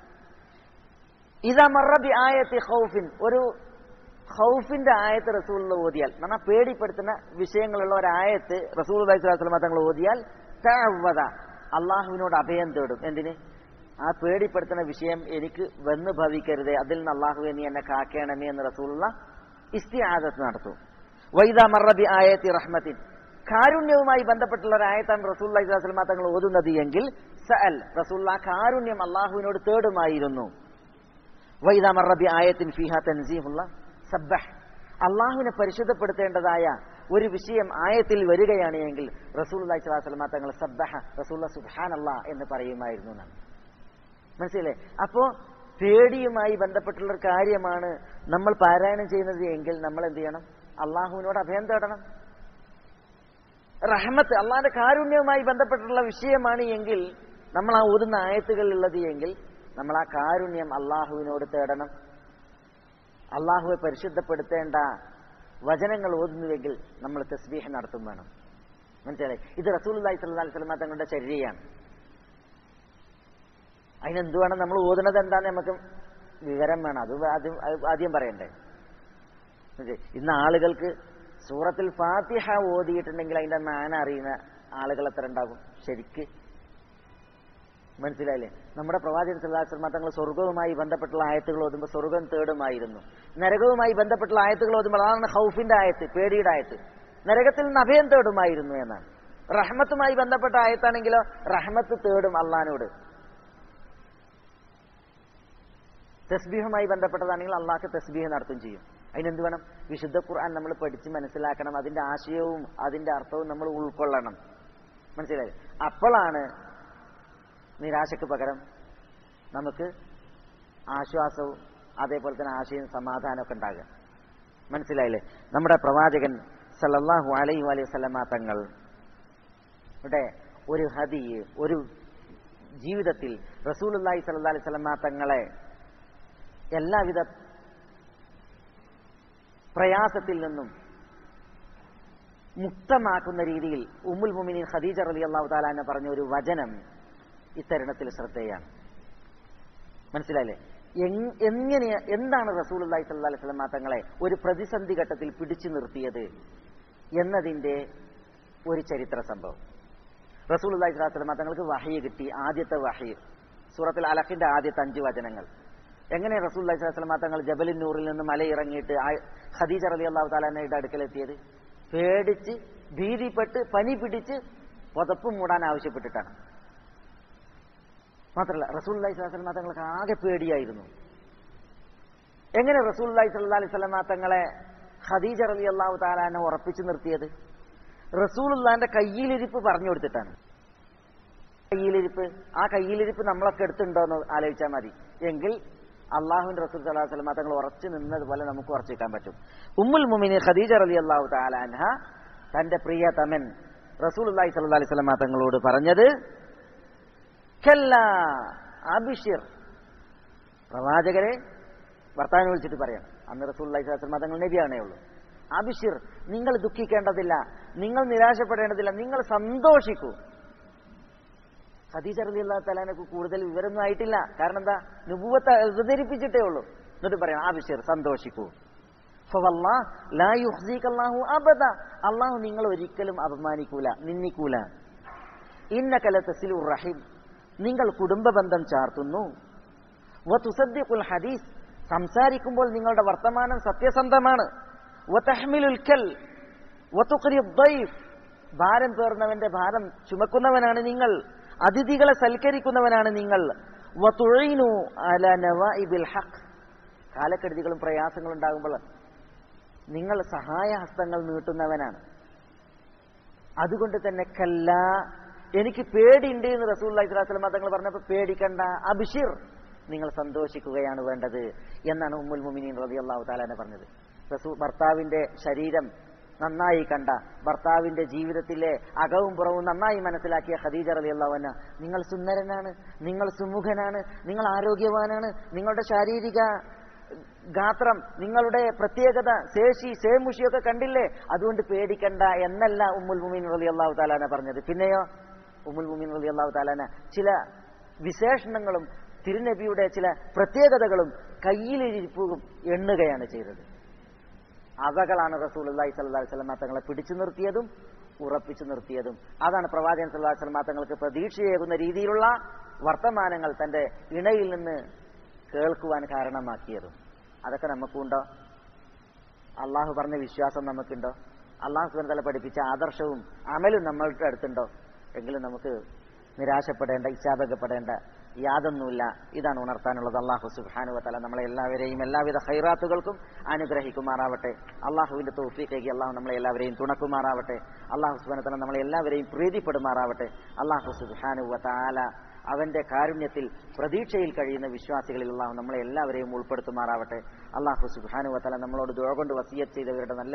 ഇതാ മറബി ആയത്തി ഖൗഫിൻ ഒരു ഖൗഫിന്റെ ആയത്ത് റസൂലുള്ള ഓതിയാൽ എന്നാൽ പേടിപ്പെടുത്തുന്ന വിഷയങ്ങളുള്ള ഒരു ആയത്ത് റസൂൽ അലൈഹിസ്ലാം തങ്ങൾ ഓതിയാൽ തഅവ്വദ അള്ളാഹുവിനോട് അഭയം തേടും എന്തിന് ആ പേടിപ്പെടുത്തുന്ന വിഷയം എനിക്ക് വന്ന് ഭവിക്കരുതേ അതിൽ നിന്ന് അള്ളാഹു നീ എന്നെ കാക്കേണമേ എന്ന് റസൂലുള്ള ഇസ്തിആദത്ത് നടത്തും വൈദ മറബി ആയത്തി റഹ്മത്തിൻ കാരുണ്യവുമായി ബന്ധപ്പെട്ടുള്ള ഒരു ആയത്താണ് റസൂൽ അലൈഹിസ്ലാം തങ്ങൾ ഓതുന്നത് എങ്കിൽ സഅൽ റസൂള്ള കാരുണ്യം അള്ളാഹുവിനോട് തേടുമായിരുന്നു വൈദ മറബി ആയത്തിൻ ഫിഹ തൻസീഹുള്ള സബ്ബഹ് അള്ളാഹുവിനെ പരിശുദ്ധപ്പെടുത്തേണ്ടതായ ഒരു വിഷയം ആയത്തിൽ വരികയാണ് എങ്കിൽ റസൂൽ അലൈഹി സ്വലാസ്ലമ തങ്ങൾ സബ്ബഹ റസൂൽ സുബ്ഹാൻ അല്ലാ എന്ന് പറയുമായിരുന്നു എന്നാണ് മനസ്സിലെ അപ്പോ പേടിയുമായി ബന്ധപ്പെട്ടുള്ള ഒരു കാര്യമാണ് നമ്മൾ പാരായണം ചെയ്യുന്നത് എങ്കിൽ നമ്മൾ എന്ത് ചെയ്യണം അള്ളാഹുവിനോട് അഭയം തേടണം റഹ്മത്ത് അള്ളാഹിന്റെ കാരുണ്യവുമായി ബന്ധപ്പെട്ടുള്ള വിഷയമാണ് എങ്കിൽ നമ്മൾ ആ ഓതുന്ന ആയത്തുകളിലുള്ളത് എങ്കിൽ നമ്മൾ ആ കാരുണ്യം അള്ളാഹുവിനോട് തേടണം അള്ളാഹുവെ പരിശുദ്ധപ്പെടുത്തേണ്ട വചനങ്ങൾ ഓതുന്നുവെങ്കിൽ നമ്മൾ തസ്ബീഹ് നടത്തും വേണം മനസ്സിലായി ഇത് റസൂൽ അലൈഹി സ്വല്ലാ സ്വലമ തങ്ങളുടെ ചര്യയാണ് അതിനെന്ത് വേണം നമ്മൾ ഓതുന്നത് എന്താന്ന് നമുക്ക് വിവരം വേണം അത് ആദ്യം അത് ആദ്യം പറയണ്ടേ മനസ്സിലായി? ഇന്ന് ആളുകൾക്ക് സൂറത്തിൽ ഫാത്തിഹ ഓതിയിട്ടുണ്ടെങ്കിൽ അതിന്റെ നാന അറിയുന്ന ആളുകൾ എത്ര ഉണ്ടാകും ശരിക്ക് മനസ്സിലായില്ലേ നമ്മുടെ പ്രവാചകൻ സല്ലാസ്ലമ തങ്ങൾ സ്വർഗവുമായി ബന്ധപ്പെട്ടുള്ള ആയത്തുകൾ ഓതുമ്പോൾ സ്വർഗം തേടുമായിരുന്നു നരകവുമായി ബന്ധപ്പെട്ടുള്ള ആയത്തുകൾ ഓതുമ്പോൾ അതാണ് ഹൗഫിന്റെ ആയത്ത് പേടിയുടെ ആയത്ത് നരകത്തിൽ നിന്ന് അഭയം തേടുമായിരുന്നു എന്നാണ് റഹ്മത്തുമായി ബന്ധപ്പെട്ട ആയത്താണെങ്കിലോ റഹ്മത്ത് തേടും അള്ളഹാനോട് തസ്ബീഹുമായി ബന്ധപ്പെട്ടതാണെങ്കിൽ അള്ളാഹ്ക്ക് തസ്ബീഹ് നടത്തും ചെയ്യും അതിനെന്ത് വേണം വിശുദ്ധ ഖുർആൻ നമ്മൾ പഠിച്ച് മനസ്സിലാക്കണം അതിന്റെ ആശയവും അതിന്റെ അർത്ഥവും നമ്മൾ ഉൾക്കൊള്ളണം മനസ്സിലായി അപ്പോഴാണ് നിരാശക്ക് പകരം നമുക്ക് ആശ്വാസവും അതേപോലെ തന്നെ ആശയവും സമാധാനമൊക്കെ ഉണ്ടാകുക മനസ്സിലായില്ലേ നമ്മുടെ പ്രവാചകൻ സല്ലല്ലാഹു അലൈഹി അലൈഹി വസല്ലമ തങ്ങൾ ഇവിടെ ഒരു ഹദി ഒരു ജീവിതത്തിൽ റസൂലുള്ളാഹി സല്ലല്ലാഹു അലൈഹി വസല്ലമ തങ്ങളെ എല്ലാവിധ പ്രയാസത്തിൽ നിന്നും മുക്തമാക്കുന്ന രീതിയിൽ ഉമ്മുൽ മുമിനീൻ ഖദീജ റളിയല്ലാഹു തആല എന്ന് പറഞ്ഞ ഒരു വചനം ഇത്തരുണത്തിൽ ശ്രദ്ധേയാണ് മനസ്സിലായില്ലേ എങ്- എങ്ങനെ എന്താണ് റസൂലുള്ളാഹി സ്വല്ലല്ലാഹി അലൈഹി വസല്ലമ തങ്ങളെ ഒരു പ്രതിസന്ധി ഘട്ടത്തിൽ പിടിച്ചു നിർത്തിയത് എന്നതിന്റെ ഒരു ചരിത്ര സംഭവം റസൂലുള്ളാഹി സ്വല്ലല്ലാഹി അലൈഹി വസല്ലമ തങ്ങൾക്ക് വഹി കിട്ടി ആദ്യത്തെ വഹി സൂറത്തുൽ അലഖിന്റെ ആദ്യത്തെ അഞ്ച് വചനങ്ങൾ എങ്ങനെ റസൂലുള്ളാഹി സ്വല്ലല്ലാഹി അലൈഹി വസല്ലമ തങ്ങൾ ജബലിൻ നൂറിൽ നിന്ന് മലയിറങ്ങിയിട്ട് ആ ഖദീജ റളിയല്ലാഹു തആലയുടെ അടുക്കലെത്തിയത് പേടിച്ച് ഭീതിപ്പെട്ട് പനി പിടിച്ച് പുതപ്പ് മൂടാൻ ആവശ്യപ്പെട്ടിട്ടാണ് മാത്രമല്ല റസൂലുള്ളാഹി സ്വല്ലല്ലാഹി അലൈഹി വസല്ലമ തങ്ങൾക്ക് ആകെ പേടിയായിരുന്നു എങ്ങനെ റസൂലുള്ളാഹി സ്വല്ലല്ലാഹി അലൈഹി വസല്ലമ തങ്ങളെ ഖദീജ റളിയല്ലാഹു തആലാനെ ഉറപ്പിച്ചു നിർത്തിയത് റസൂലുള്ളാന്റെ കയ്യിലിരിപ്പ് പറഞ്ഞു കൊടുത്തിട്ടാണ് കയ്യിലിരിപ്പ് ആ കയ്യിലിരിപ്പ് നമ്മളൊക്കെ എടുത്തുണ്ടോന്ന് ആലോചിച്ചാൽ മതി എങ്കിൽ അള്ളാഹുവിന്റെ റസൂൽ സല്ലല്ലാഹു അലൈഹി വസല്ലമ തങ്ങൾ ഉറച്ചു നിന്നതുപോലെ നമുക്ക് ഉറച്ചു നിൽക്കാൻ പറ്റും ഉമ്മുൽ മുമിനി ഖദീജ റളിയല്ലാഹു തആല അൻഹ തന്റെ പ്രിയതമൻ റസൂലുള്ളാഹി സ്വല്ലല്ലാഹി അലൈഹി വസല്ലമ തങ്ങളോട് പറഞ്ഞത് കല്ല അബിഷിർ പ്രവാചകരെ ഭർത്താവിനെ വിളിച്ചിട്ട് പറയാം അന്ന് റസൂലുള്ളാഹി സ്വല്ലല്ലാഹി അലൈഹി വസല്ലമ തങ്ങൾ നബിയാണേ ഉള്ളൂ അബിഷിർ നിങ്ങൾ ദുഃഖിക്കേണ്ടതില്ല നിങ്ങൾ നിരാശപ്പെടേണ്ടതില്ല നിങ്ങൾ സന്തോഷിക്കൂ ഖദീജ റളിയല്ലാഹു തആലാനക്ക് കൂടുതൽ വിവരമൊന്നും ആയിട്ടില്ല കാരണം എന്താ നുബുവത്ത് അവതരിപ്പിച്ചിട്ടേ ഉള്ളൂ എന്നിട്ട് പറയാം ആബിഷിർ സന്തോഷിക്കൂ ഫവല്ലാഹ് ലാ യുഹ്സിക അല്ലാഹു അബദ അല്ലാഹു നിങ്ങൾ ഒരിക്കലും അപമാനിക്കൂല നിന്ദിക്കൂല ഇന്നക ലതസിലുർ റഹീം നിങ്ങൾ കുടുംബ ബന്ധം ചാർത്തുന്നു വതുസദ്ദിഖുൽ ഹദീസ് സംസാരിക്കുമ്പോൾ നിങ്ങളുടെ വർത്തമാനം സത്യസന്ധമാണ് വതഹ്മിലുൽ കൽ വതുഖ്രി ദ്ദൈഫ് ഭാരം പേർന്നവന്റെ ഭാരം ചുമക്കുന്നവനാണ് നിങ്ങൾ അതിഥികളെ സൽക്കരിക്കുന്നവനാണ് നിങ്ങൾ വതുഈനു അലാ നവാഇബിൽ ഹഖ് കാലക്കെടുതികളും പ്രയാസങ്ങളും ഉണ്ടാകുമ്പോൾ നിങ്ങൾ സഹായഹസ്തങ്ങൾ നീട്ടുന്നവനാണ് അതുകൊണ്ട് തന്നെ കല്ല എനിക്ക് പേടിയുണ്ട് എന്ന് റസൂല്ലി സ്വലാസ്ലം തങ്ങൾ പറഞ്ഞപ്പോൾ പേടിക്കണ്ട അബിഷിർ നിങ്ങൾ സന്തോഷിക്കുകയാണ് വേണ്ടത് എന്നാണ് ഉമ്മുൽ മുമിനീൻ റബി അള്ളാഹു താലാനെ പറഞ്ഞത് റസൂ ഭർത്താവിന്റെ ശരീരം നന്നായി കണ്ട ഭർത്താവിന്റെ ജീവിതത്തിലെ അകവും പുറവും നന്നായി മനസ്സിലാക്കിയ ഖദീജ റലി അള്ളാഹുന നിങ്ങൾ സുന്ദരനാണ് നിങ്ങൾ സുമുഖനാണ് നിങ്ങൾ ആരോഗ്യവാനാണ് നിങ്ങളുടെ ശാരീരിക ഗാത്രം നിങ്ങളുടെ പ്രത്യേകത ശേഷി സേമുഷിയൊക്കെ കണ്ടില്ലേ അതുകൊണ്ട് പേടിക്കണ്ട എന്നല്ല ഉമ്മുൽ മുമീൻ റലി അള്ളാഹു താലാന പറഞ്ഞത് പിന്നെയോ ഉമ്മുൽ മുമീൻ റലി അള്ളാഹു താലാന ചില വിശേഷണങ്ങളും തിരുനബിയുടെ ചില പ്രത്യേകതകളും കയ്യിലിരിപ്പും എണ്ണുകയാണ് ചെയ്തത് അവകളാണ് റസൂൽ അള്ളാഹി സല്ലി സ്വലമ തങ്ങളെ പിടിച്ചു നിർത്തിയതും ഉറപ്പിച്ചു നിർത്തിയതും അതാണ് പ്രവാചകൻ സല്ലല്ലാഹു അലൈഹി വസല്ലമ തങ്ങൾക്ക് പ്രതീക്ഷയേകുന്ന രീതിയിലുള്ള വർത്തമാനങ്ങൾ തന്റെ ഇണയിൽ നിന്ന് കേൾക്കുവാൻ കാരണമാക്കിയതും അതൊക്കെ നമുക്കുണ്ടോ അള്ളാഹു പറഞ്ഞ വിശ്വാസം നമുക്കുണ്ടോ അള്ളാഹു സുബന്ധല പഠിപ്പിച്ച ആദർശവും അമലും നമ്മളുടെ അടുത്തുണ്ടോ എങ്കിലും നമുക്ക് നിരാശപ്പെടേണ്ട ഇച്ഛാപകപ്പെടേണ്ട യാതൊന്നുമില്ല ഇതാണ് ഉണർത്താനുള്ളത് അള്ളാഹു സുബാനു വത്തല നമ്മളെ എല്ലാവരെയും എല്ലാവിധ ഹൈറാത്തുകൾക്കും അനുഗ്രഹിക്കുമാറാവട്ടെ അള്ളാഹുവിന്റെ തോഫീക്കേക്ക് അള്ളാഹു നമ്മളെ എല്ലാവരെയും തുണക്കുമാറാവട്ടെ അള്ളാഹു സുബാനത്തല നമ്മളെ എല്ലാവരെയും പ്രീതിപ്പെടുമാറാവട്ടെ അള്ളാഹു സുബാനു വത്താല അവന്റെ കാരുണ്യത്തിൽ പ്രതീക്ഷയിൽ കഴിയുന്ന വിശ്വാസികളിൽ അള്ളാഹു നമ്മളെ എല്ലാവരെയും ഉൾപ്പെടുത്തുമാറാവട്ടെ അള്ളാഹു സുബാനു വത്തല നമ്മളോട് ദുഴ കൊണ്ട് വസിയത്ത് ചെയ്തവരുടെ നല്ല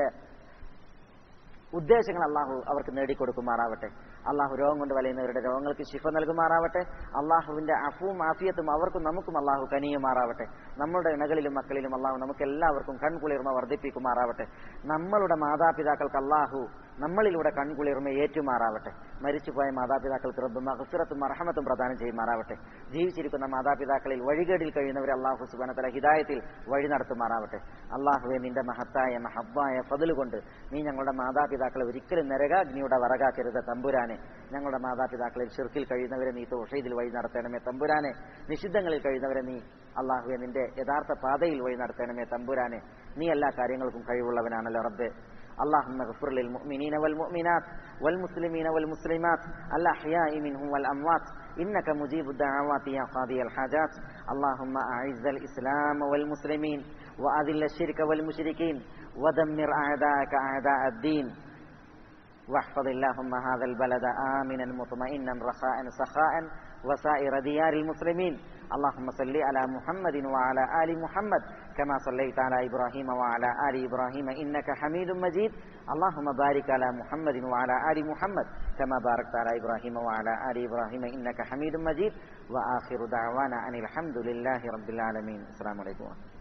ഉദ്ദേശങ്ങൾ അള്ളാഹു അവർക്ക് നേടിക്കൊടുക്കുമാറാവട്ടെ അള്ളാഹു രോഗം കൊണ്ട് വലയുന്നവരുടെ രോഗങ്ങൾക്ക് ശിഫ നൽകുമാറാവട്ടെ അള്ളാഹുവിന്റെ അഫുവും ആഫിയത്തും അവർക്കും നമുക്കും അള്ളാഹു കനിയുമാറാവട്ടെ നമ്മളുടെ ഇണകളിലും മക്കളിലും അള്ളാഹു നമുക്ക് എല്ലാവർക്കും കൺകുളിർമ വർദ്ധിപ്പിക്കുമാറാവട്ടെ നമ്മളുടെ മാതാപിതാക്കൾക്ക് അള്ളാഹു നമ്മളിലൂടെ കൺകുളിർമ ഏറ്റുമാറാവട്ടെ മരിച്ചുപോയ മാതാപിതാക്കൾക്ക് റബ്ബ് മഹസുറത്തും അർഹമത്തും പ്രദാനം ചെയ്യുമാറാവട്ടെ ജീവിച്ചിരിക്കുന്ന മാതാപിതാക്കളിൽ വഴികേടിൽ കഴിയുന്നവരെ അള്ളാഹു സുബാനത്തല ഹിദായത്തിൽ വഴി നടത്തുമാറാവട്ടെ അള്ളാഹുവെ നിന്റെ മഹത്തായ മഹബ്ബായ ഫതിൽ കൊണ്ട് നീ ഞങ്ങളുടെ മാതാപിതാക്കളെ ഒരിക്കലും നരകാഗ്നിയുടെ വറകാക്കരുത് തമ്പുരാനെ ഞങ്ങളുടെ മാതാപിതാക്കളിൽ ഷിർക്കിൽ കഴിയുന്നവരെ നീ തോഷയിതിൽ വഴി നടത്തണമേ തമ്പുരാനെ നിഷിദ്ധങ്ങളിൽ കഴിയുന്നവരെ നീ അള്ളാഹുവെ നിന്റെ യഥാർത്ഥ പാതയിൽ വഴി നടത്തണമേ തമ്പുരാനെ നീ എല്ലാ കാര്യങ്ങൾക്കും കഴിവുള്ളവനാണല്ലോ റബ്ബെ اللهم اغفر للمؤمنين والمؤمنات والمسلمين والمسلمات الأحياء منهم والأموات إنك مجيب الدعوات يا قاضي الحاجات اللهم أعز الإسلام والمسلمين وأذل الشرك والمشركين ودمر أعداءك أعداء الدين واحفظ اللهم هذا البلد آمنا مطمئنا رخاء سخاء وسائر ديار المسلمين اللهم صل على محمد وعلى آل محمد كما صليت على إبراهيم وعلى آل إبراهيم إنك حميد مجيد اللهم بارك على محمد وعلى آل محمد كما باركت على إبراهيم وعلى آل إبراهيم إنك حميد مجيد وآخر دعوانا أن الحمد لله رب العالمين السلام عليكم ورحمة الله